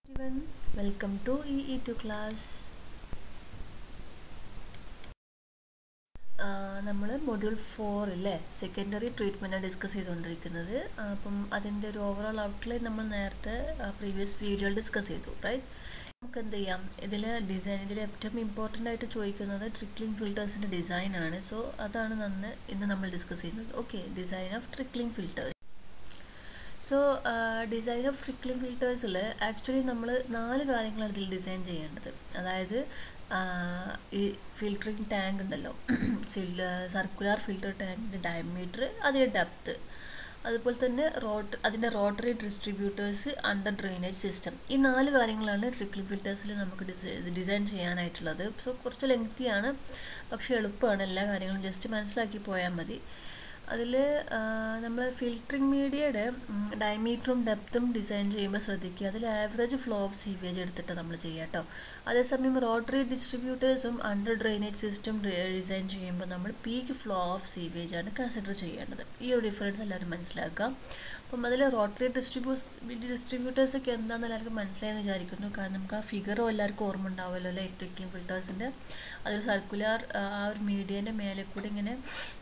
everyone welcome to EE2 class നമ്മൾ module ഫോറിലെ secondary ട്രീറ്റ്മെൻറ്റാണ് ഡിസ്കസ് ചെയ്തുകൊണ്ടിരിക്കുന്നത് ആ, അപ്പം അതിൻ്റെ ഒരു ഓവറോൾ ഔട്ട്ലൈൻ നമ്മൾ നേരത്തെ പ്രീവിയസ് വീഡിയോയിൽ ഡിസ്കസ് ചെയ്തു റൈറ്റ് നമുക്ക് എന്ത് ചെയ്യാം ഇതിൽ ഡിസൈൻ ഇതിൽ ഏറ്റവും ഇമ്പോർട്ടൻ്റ് ആയിട്ട് ചോദിക്കുന്നത് ട്രിക്ലിംഗ് ഫിൽറ്റേഴ്സിൻ്റെ ഡിസൈനാണ് സോ അതാണ് നന്ന് ഇന്ന് നമ്മൾ ഡിസ്കസ് ചെയ്യുന്നത് okay design of trickling filters so design of trickling ഫിൽറ്റേഴ്സിൽ ആക്ച്വലി നമ്മൾ നാല് കാര്യങ്ങളാണ് ഇതിൽ ഡിസൈൻ ചെയ്യേണ്ടത് അതായത് ആഹ് ഈ ഫിൽറ്ററിങ് ടാങ്ക് ഉണ്ടല്ലോ സർക്കുലർ ഫിൽറ്റർ ടാങ്കിൻ്റെ ഡയമീറ്റർ അതിൻ്റെ ഡെപ്ത്ത് അതുപോലെ തന്നെ റോട്ട് അതിൻ്റെ rotary distributors under drainage system ഈ നാല് കാര്യങ്ങളാണ് ട്രിക്ലിംഗ് ഫിൽറ്റേഴ്സിൽ നമുക്ക് ഡിസൈൻ ചെയ്യാനായിട്ടുള്ളത് സോ കുറച്ച് ലെങ്തിയാണ് പക്ഷേ എളുപ്പമാണ് എല്ലാ കാര്യങ്ങളും ജസ്റ്റ് മനസ്സിലാക്കി പോയാൽ മതി അതിൽ നമ്മൾ ഫിൽറ്ററിങ് മീഡിയയുടെ ഡയമീറ്ററും ഡെപ്തും ഡിസൈൻ ചെയ്യുമ്പോൾ ശ്രദ്ധിക്കുക അതിൽ ആവറേജ് ഫ്ലോ ഓഫ് സീവേജ് എടുത്തിട്ട് നമ്മൾ ചെയ്യുക കേട്ടോ അതേസമയം റോട്ടറി ഡിസ്ട്രിബ്യൂട്ടേഴ്സും അണ്ടർ ഡ്രെയിനേജ് സിസ്റ്റം ഡിസൈൻ ചെയ്യുമ്പോൾ നമ്മൾ പീക്ക് ഫ്ലോ ഓഫ് സീവേജ് ആണ് കൺസിഡർ ചെയ്യേണ്ടത് ഈ ഒരു ഡിഫറൻസ് എല്ലാവരും മനസ്സിലാക്കുക അപ്പം അതിൽ റോട്ടറി ഡിസ്ട്രിബ്യൂസ് ഡിസ്ട്രിബ്യൂട്ടേഴ്സ് ഒക്കെ എന്താണെന്ന് എല്ലാവർക്കും മനസ്സിലായെന്ന് വിചാരിക്കുന്നു കാരണം നമുക്ക് ആ ഫിഗറും എല്ലാവർക്കും ഓർമ്മ ഉണ്ടാവുമല്ലോ അല്ലേ ഇലക്ട്രിക്കൽ ഫിൽറ്റേഴ്സിൻ്റെ അതൊരു സർക്കുലർ ആ ഒരു മീഡിയൻ്റെ മേലെ കൂടി ഇങ്ങനെ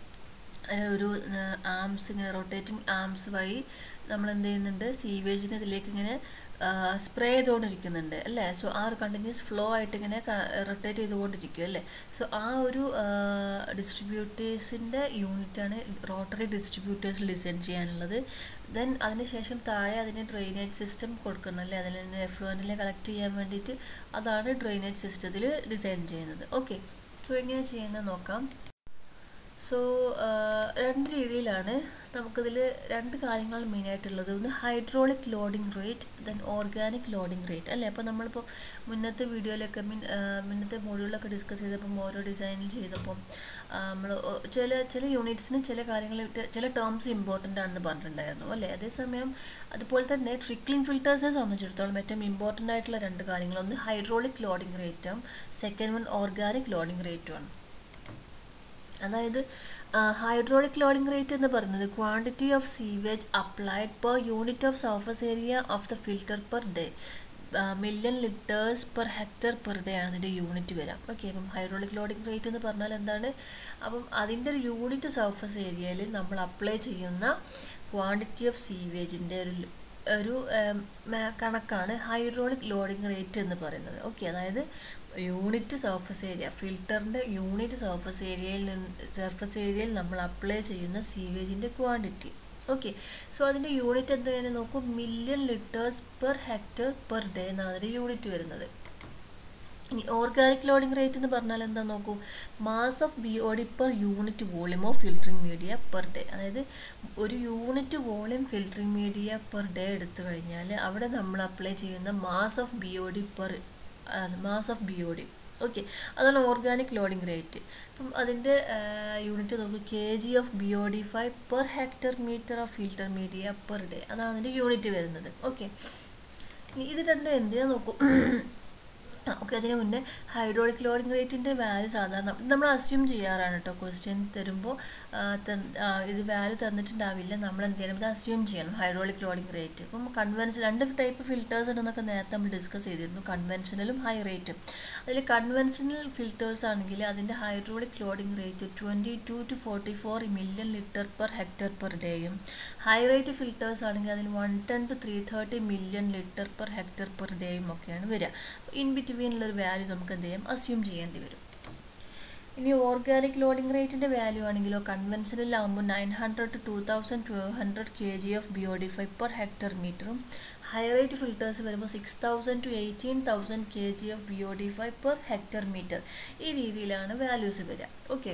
ഒരു ആംസ് ഇങ്ങനെ റൊട്ടേറ്റിംഗ് ആംസ് വഴി നമ്മൾ എന്ത് ചെയ്യുന്നുണ്ട് സീവേജിനെ ഇതിലേക്ക് ഇങ്ങനെ സ്പ്രേ ചെയ്തുകൊണ്ടിരിക്കുന്നുണ്ട് അല്ലേ സോ ആ ഒരു കണ്ടിന്യൂസ് ഫ്ലോ ആയിട്ട് ഇങ്ങനെ റൊട്ടേറ്റ് ചെയ്തുകൊണ്ടിരിക്കും അല്ലേ സോ ആ ഒരു ഡിസ്ട്രിബ്യൂട്ടേഴ്സിൻ്റെ യൂണിറ്റാണ് റോട്ടറി ഡിസ്ട്രിബ്യൂട്ടേഴ്സ് ഡിസൈൻ ചെയ്യാനുള്ളത് ദെൻ അതിനുശേഷം താഴെ അതിന് ഡ്രെയിനേജ് സിസ്റ്റം കൊടുക്കണം അല്ലേ അതിൽ നിന്ന് എഫ്ലുവൻറ്റിലെ കളക്ട് ചെയ്യാൻ വേണ്ടിയിട്ട് അതാണ് ഡ്രെയിനേജ് സിസ്റ്റത്തിൽ ഡിസൈൻ ചെയ്യുന്നത് ഓക്കെ സോ എങ്ങനെയാണ് ചെയ്യുന്നത് നോക്കാം സോ രണ്ട് രീതിയിലാണ് നമുക്കിതിൽ രണ്ട് കാര്യങ്ങൾ മെയിനായിട്ടുള്ളത് ഒന്ന് hydraulic loading rate then organic loading rate അല്ലേ അപ്പോൾ നമ്മളിപ്പോൾ മുന്നത്തെ വീഡിയോയിലൊക്കെ മീൻ മുന്നത്തെ മോഡ്യൂളിലൊക്കെ ഡിസ്കസ് ചെയ്തപ്പം ഓരോ ഡിസൈനിൽ ചെയ്തപ്പം നമ്മൾ ചില ചില യൂണിറ്റ്സിന് ചില കാര്യങ്ങൾ ചില ടേംസ് ഇമ്പോർട്ടൻ്റ് ആണെന്ന് പറഞ്ഞിട്ടുണ്ടായിരുന്നു അല്ലേ അതേസമയം അതുപോലെ തന്നെ ട്രിക്ലിംഗ് ഫിൽറ്റേഴ്സിനെ സംബന്ധിച്ചിടത്തോളം ഏറ്റവും ഇമ്പോർട്ടൻ്റ് ആയിട്ടുള്ള രണ്ട് കാര്യങ്ങൾ ഒന്ന് ഹൈഡ്രോളിക് ലോഡിംഗ് റേറ്റും സെക്കൻഡ് വൺ ഓർഗാനിക് ലോഡിംഗ് റേറ്റുമാണ് അതായത് ഹൈഡ്രോളിക് ലോഡിംഗ് റേറ്റ് എന്ന് പറയുന്നത് quantity of sewage applied per unit of surface area of the filter per day million litres per hectare per day ആണ് അതിൻ്റെ യൂണിറ്റ് വരാം ഓക്കെ അപ്പം hydraulic loading rate എന്ന് പറഞ്ഞാൽ എന്താണ് അപ്പം അതിൻ്റെ ഒരു യൂണിറ്റ് സർഫസ് ഏരിയയിൽ നമ്മൾ അപ്ലൈ ചെയ്യുന്ന ക്വാണ്ടിറ്റി ഓഫ് സീവേജിൻ്റെ ഒരു ഒരു കണക്കാണ് ഹൈഡ്രോളിക് ലോഡിംഗ് റേറ്റ് എന്ന് പറയുന്നത് ഓക്കെ അതായത് യൂണിറ്റ് സർഫസ് ഏരിയ ഫിൽറ്ററിൻ്റെ യൂണിറ്റ് സർഫസ് ഏരിയയിൽ നിന്ന് സർഫസ് ഏരിയയിൽ നമ്മൾ അപ്ലൈ ചെയ്യുന്ന സീവേജിൻ്റെ ക്വാണ്ടിറ്റി ഓക്കെ സോ അതിൻ്റെ യൂണിറ്റ് എന്താണ് നോക്കൂ million litres per hectare per day എന്നാണ് അതിൻ്റെ യൂണിറ്റ് വരുന്നത് ഇനി ഓർഗാനിക് ലോഡിംഗ് റേറ്റ് എന്ന് പറഞ്ഞാൽ എന്താ നോക്കൂ mass of B O D per unit volume of filtering media per day അതായത് ഒരു unit volume filtering media per day എടുത്തു കഴിഞ്ഞാൽ അവിടെ നമ്മൾ അപ്ലൈ ചെയ്യുന്ന mass of B O D per mass of B O D okay അതാണ് organic loading rate അപ്പം അതിൻ്റെ യൂണിറ്റ് നോക്കൂ K G of B O D five per hectare metre of filter media per day അതാണ് അതിൻ്റെ unit വരുന്നത് okay ഇത് രണ്ടും എന്തിനാ നോക്കൂ ഓക്കെ അതിന് മുന്നേ ഹൈഡ്രോളിക് ലോഡിംഗ് റേറ്റിൻ്റെ വാല്യൂ സാധാരണ നമ്മൾ അസ്യൂം ചെയ്യാറാണ് കേട്ടോ ക്വസ്റ്റ്യൻ തരുമ്പോൾ ഇത് വാല്യൂ തന്നിട്ടുണ്ടാവില്ല നമ്മൾ എന്ത് ചെയ്യണം ഇത് അസ്യൂം ചെയ്യണം ഹൈഡ്രോളിക് ലോഡിംഗ് റേറ്റ് ഇപ്പം കൺവെൻഷൻ രണ്ട് ടൈപ്പ് ഫിൽറ്റേഴ്സ് ഉണ്ടെന്നൊക്കെ നേരത്തെ നമ്മൾ ഡിസ്കസ് ചെയ്തിരുന്നു കൺവെൻഷനലും ഹൈ റേറ്റും അതിൽ കൺവെൻഷനൽ ഫിൽറ്റേഴ്സ് ആണെങ്കിൽ അതിൻ്റെ hydraulic loading rate twenty two to forty four million litre per hectare per ഡേയും ഹൈ റേറ്റ് ഫിൽറ്റേഴ്സ് ആണെങ്കിൽ അതിന് one ten to three thirty million litre per hectare per ഡേയും ഒക്കെയാണ് വരിക ഇൻ ബിറ്റ്വീനിലൊരു വാല്യൂ നമുക്ക് എന്ത് ചെയ്യാം അസ്യൂം ചെയ്യേണ്ടി വരും ഇനി ഓർഗാനിക് ലോഡിംഗ് റേറ്റിൻ്റെ വാല്യൂ ആണെങ്കിലോ കൺവെൻഷനിലാകുമ്പോൾ nine hundred to two thousand two hundred K G of B O D five per hectare മീറ്ററും ഹൈ റേറ്റ് ഫിൽറ്റേഴ്സ് വരുമ്പോൾ six thousand to eighteen thousand K G of B O D five per hectare metre ഈ രീതിയിലാണ് values വരിക okay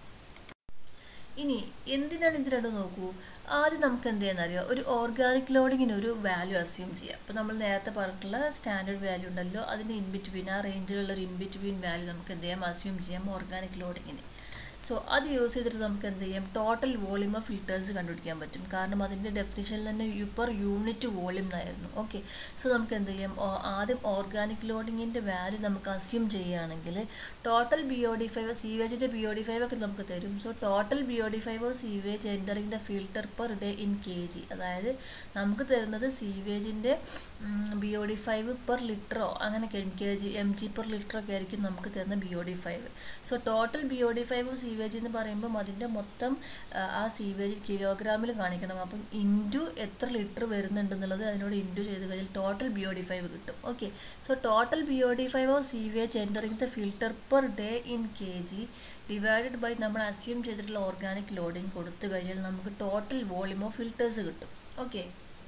ഇനി എന്തിനാണ് ഇത് രണ്ടും നോക്കൂ ആദ്യം നമുക്ക് എന്ത് ചെയ്യാന്നറിയോ ഒരു ഓർഗാനിക് ലോഡിങ്ങിന് ഒരു വാല്യൂ അസ്യൂം ചെയ്യാം അപ്പോൾ നമ്മൾ നേരത്തെ പറഞ്ഞിട്ടുള്ള സ്റ്റാൻഡേർഡ് വാല്യൂ ഉണ്ടല്ലോ അതിന് ഇൻ ബിറ്റ്വീൻ ആ റേഞ്ചിലുള്ള ഒരു ഇൻ ബിറ്റ്വീൻ വാല്യൂ നമുക്ക് എന്ത് ചെയ്യാം അസ്യൂം ചെയ്യാം ഓർഗാനിക് ലോഡിങ്ങിന് സോ അത് യൂസ് ചെയ്തിട്ട് നമുക്ക് എന്ത് ചെയ്യാം ടോട്ടൽ വോളിയം ഓഫ് ഫിൽറ്റേഴ്സ് കണ്ടുപിടിക്കാൻ പറ്റും കാരണം അതിൻ്റെ ഡെഫിനിഷനിൽ തന്നെ പെർ യൂണിറ്റ് വോളിയം എന്നായിരുന്നു ഓക്കെ സോ നമുക്ക് എന്ത് ചെയ്യാം ആദ്യം ഓർഗാനിക് ലോഡിങ്ങിൻ്റെ വാല്യൂ നമുക്ക് അസ്യൂം ചെയ്യുകയാണെങ്കിൽ total B O D five സീവേജിൻ്റെ ബി ഒ ഡി ഫൈവ് ഒക്കെ നമുക്ക് തരും so total B O D five of sewage entering the filter per day in K G അതായത് നമുക്ക് തരുന്നത് സീവേജിൻ്റെ B O D five per ലിറ്ററോ അങ്ങനെ K G M G per litre ഒക്കെ ആയിരിക്കും നമുക്ക് തരുന്ന B O D five so total B O D five sewage എന്ന് പറയുമ്പം അതിൻ്റെ മൊത്തം ആ സീവേജ് കിലോഗ്രാമിൽ കാണിക്കണം അപ്പം ഇൻറ്റു എത്ര ലിറ്റർ വരുന്നുണ്ടെന്നുള്ളത് അതിനോട് ഇൻറ്റു ചെയ്ത് കഴിഞ്ഞാൽ total B O D five കിട്ടും okay so total B O D five of sewage entering the filter per day in K G divided by നമ്മൾ അസ്യൂം ചെയ്തിട്ടുള്ള ഓർഗാനിക് ലോഡിങ് കൊടുത്തു കഴിഞ്ഞാൽ നമുക്ക് ടോട്ടൽ വോളിയം ഓഫ് ഫിൽറ്റേഴ്സ് കിട്ടും okay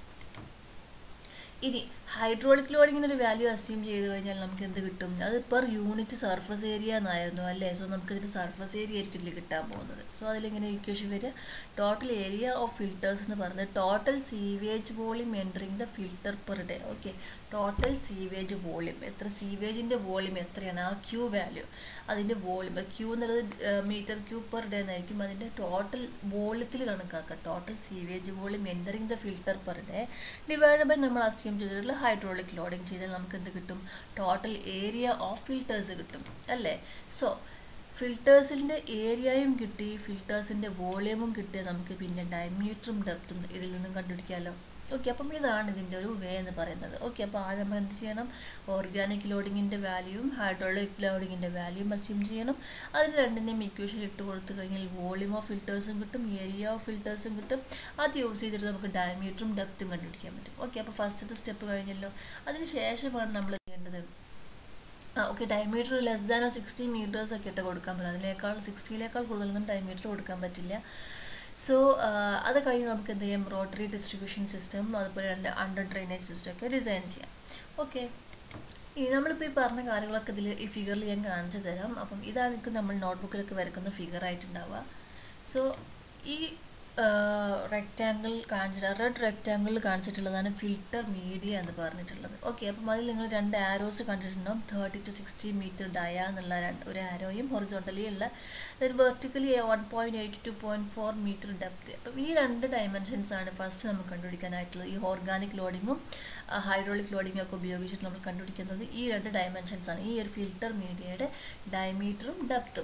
ഇനി hydraulic ലോഡിങ്ങിന് ഒരു വാല്യൂ അസ്യൂം ചെയ്ത് കഴിഞ്ഞാൽ നമുക്ക് എന്ത് കിട്ടും അത് പെർ യൂണിറ്റ് സർഫസ് ഏരിയ എന്നായിരുന്നു അല്ലേ സോ നമുക്ക് ഇതിന് സർഫസ് ഏരിയ ആയിരിക്കും ഇതിൽ കിട്ടാൻ പോകുന്നത് സോ അതിലിങ്ങനെ ഇക്വേഷൻ വരിക ടോട്ടൽ ഏരിയ ഓഫ് ഫിൽറ്റേഴ്സ് എന്ന് പറയുന്നത് total sewage volume entering the filter per day okay total sewage volume എത്ര സീവേജിൻ്റെ വോളിയം എത്രയാണ് ആ ക്യൂ വാല്യൂ അതിൻ്റെ വോളിയം ക്യൂ എന്നുള്ളത് മീറ്റർ ക്യൂ പെർ ഡേ എന്നായിരിക്കും അതിൻ്റെ ടോട്ടൽ വോളിയത്തിൽ കണക്കാക്കുക total sewage volume entering the filter per day divide by നമ്മൾ അസ്യൂം ചെയ്തിട്ടുള്ള ഹൈഡ്രോളിക് ലോഡിങ് ചെയ്താൽ നമുക്ക് എന്ത് കിട്ടും ടോട്ടൽ ഏരിയ ഓഫ് ഫിൽറ്റേഴ്സ് കിട്ടും അല്ലേ സോ ഫിൽറ്റേഴ്സിൻ്റെ ഏരിയയും കിട്ടി ഫിൽറ്റേഴ്സിൻ്റെ വോളിയമും കിട്ടിയാൽ നമുക്ക് പിന്നെ ഡയമീറ്ററും ഡെപ്തും ഇതിൽ നിന്നും കണ്ടുപിടിക്കാമല്ലോ ഓക്കെ അപ്പം ഇതാണ് ഇതിൻ്റെ ഒരു വേ എന്ന് പറയുന്നത് ഓക്കെ അപ്പോൾ ആദ്യം നമ്മൾ എന്ത് ചെയ്യണം ഓർഗാനിക് ലോഡിങ്ങിൻ്റെ വാല്യൂയും ഹൈഡ്രോളിക് ലോഡിങ്ങിൻ്റെ വാല്യൂയും അസ്യൂം ചെയ്യണം അതിന് രണ്ടിൻ്റെയും ഇക്വേഷൻ ഇട്ട് കൊടുത്തു കഴിഞ്ഞാൽ വോളിയം ഓഫ് ഫിൽറ്റേഴ്സും കിട്ടും ഏരിയ ഓഫ് ഫിൽറ്റേഴ്സും കിട്ടും അത് യൂസ് ചെയ്തിട്ട് നമുക്ക് ഡയമീറ്ററും ഡെപ്തും കണ്ടുപിടിക്കാൻ പറ്റും ഓക്കെ അപ്പോൾ ഫസ്റ്റത്തെ സ്റ്റെപ്പ് കഴിഞ്ഞല്ലോ അതിന് ശേഷമാണ് നമ്മൾ ചെയ്യേണ്ടത് ആ ഓക്കെ ഡയമീറ്റർ ലെസ് ദാനോ സിക്സ്റ്റി മീറ്റേഴ്സ് ഒക്കെ ഇട്ട് കൊടുക്കാൻ പറ്റും അതിനേക്കാൾ സിക്സ്റ്റിയിലേക്കാൾ കൂടുതലൊന്നും ഡയമീറ്റർ കൊടുക്കാൻ പറ്റില്ല സോ അത് കഴിഞ്ഞ് നമുക്ക് എന്ത് ചെയ്യാം റോട്ടറി ഡിസ്ട്രിബ്യൂഷൻ സിസ്റ്റം അതുപോലെ തന്നെ അണ്ടർ ഡ്രെയിനേജ് സിസ്റ്റം ഒക്കെ ഡിസൈൻ ചെയ്യാം ഓക്കെ ഇനി നമ്മളിപ്പോൾ ഈ പറഞ്ഞ കാര്യങ്ങളൊക്കെ ഇതിൽ ഈ ഫിഗറിൽ ഞാൻ കാണിച്ചു തരാം അപ്പം ഇതാണ് എനിക്ക് നമ്മൾ നോട്ട്ബുക്കിലൊക്കെ വരക്കുന്ന ഫിഗർ ആയിട്ടുണ്ടാവുക സോ ഈ റെക്റ്റാങ്കിൾ കാണിച്ചിട്ട് റെഡ് റെക്റ്റാങ്കിളിൽ കാണിച്ചിട്ടുള്ളതാണ് ഫിൽറ്റർ മീഡിയ എന്ന് പറഞ്ഞിട്ടുള്ളത് ഓക്കെ അപ്പം അതിൽ നിങ്ങൾ രണ്ട് ആരോസ് കണ്ടിട്ടുണ്ടാവും thirty to sixty metre dia എന്നുള്ള ഒരു ആരോയും ഹൊറിസോണ്ടലി ഉള്ള vertically one point eight two point four metre depth അപ്പം ഈ രണ്ട് ഡയമെൻഷൻസ് ആണ് ഫസ്റ്റ് നമുക്ക് കണ്ടുപിടിക്കാനായിട്ടുള്ളത് ഈ ഓർഗാനിക് ലോഡിങ്ങും ഹൈഡ്രോളിക് ലോഡിങ്ങും ഒക്കെ ഉപയോഗിച്ചിട്ട് നമ്മൾ കണ്ടുപിടിക്കുന്നത് ഈ രണ്ട് ഡയമെൻഷൻസ് ആണ് ഈ ഒരു ഫിൽറ്റർ മീഡിയയുടെ ഡയമീറ്ററും ഡെപ്തും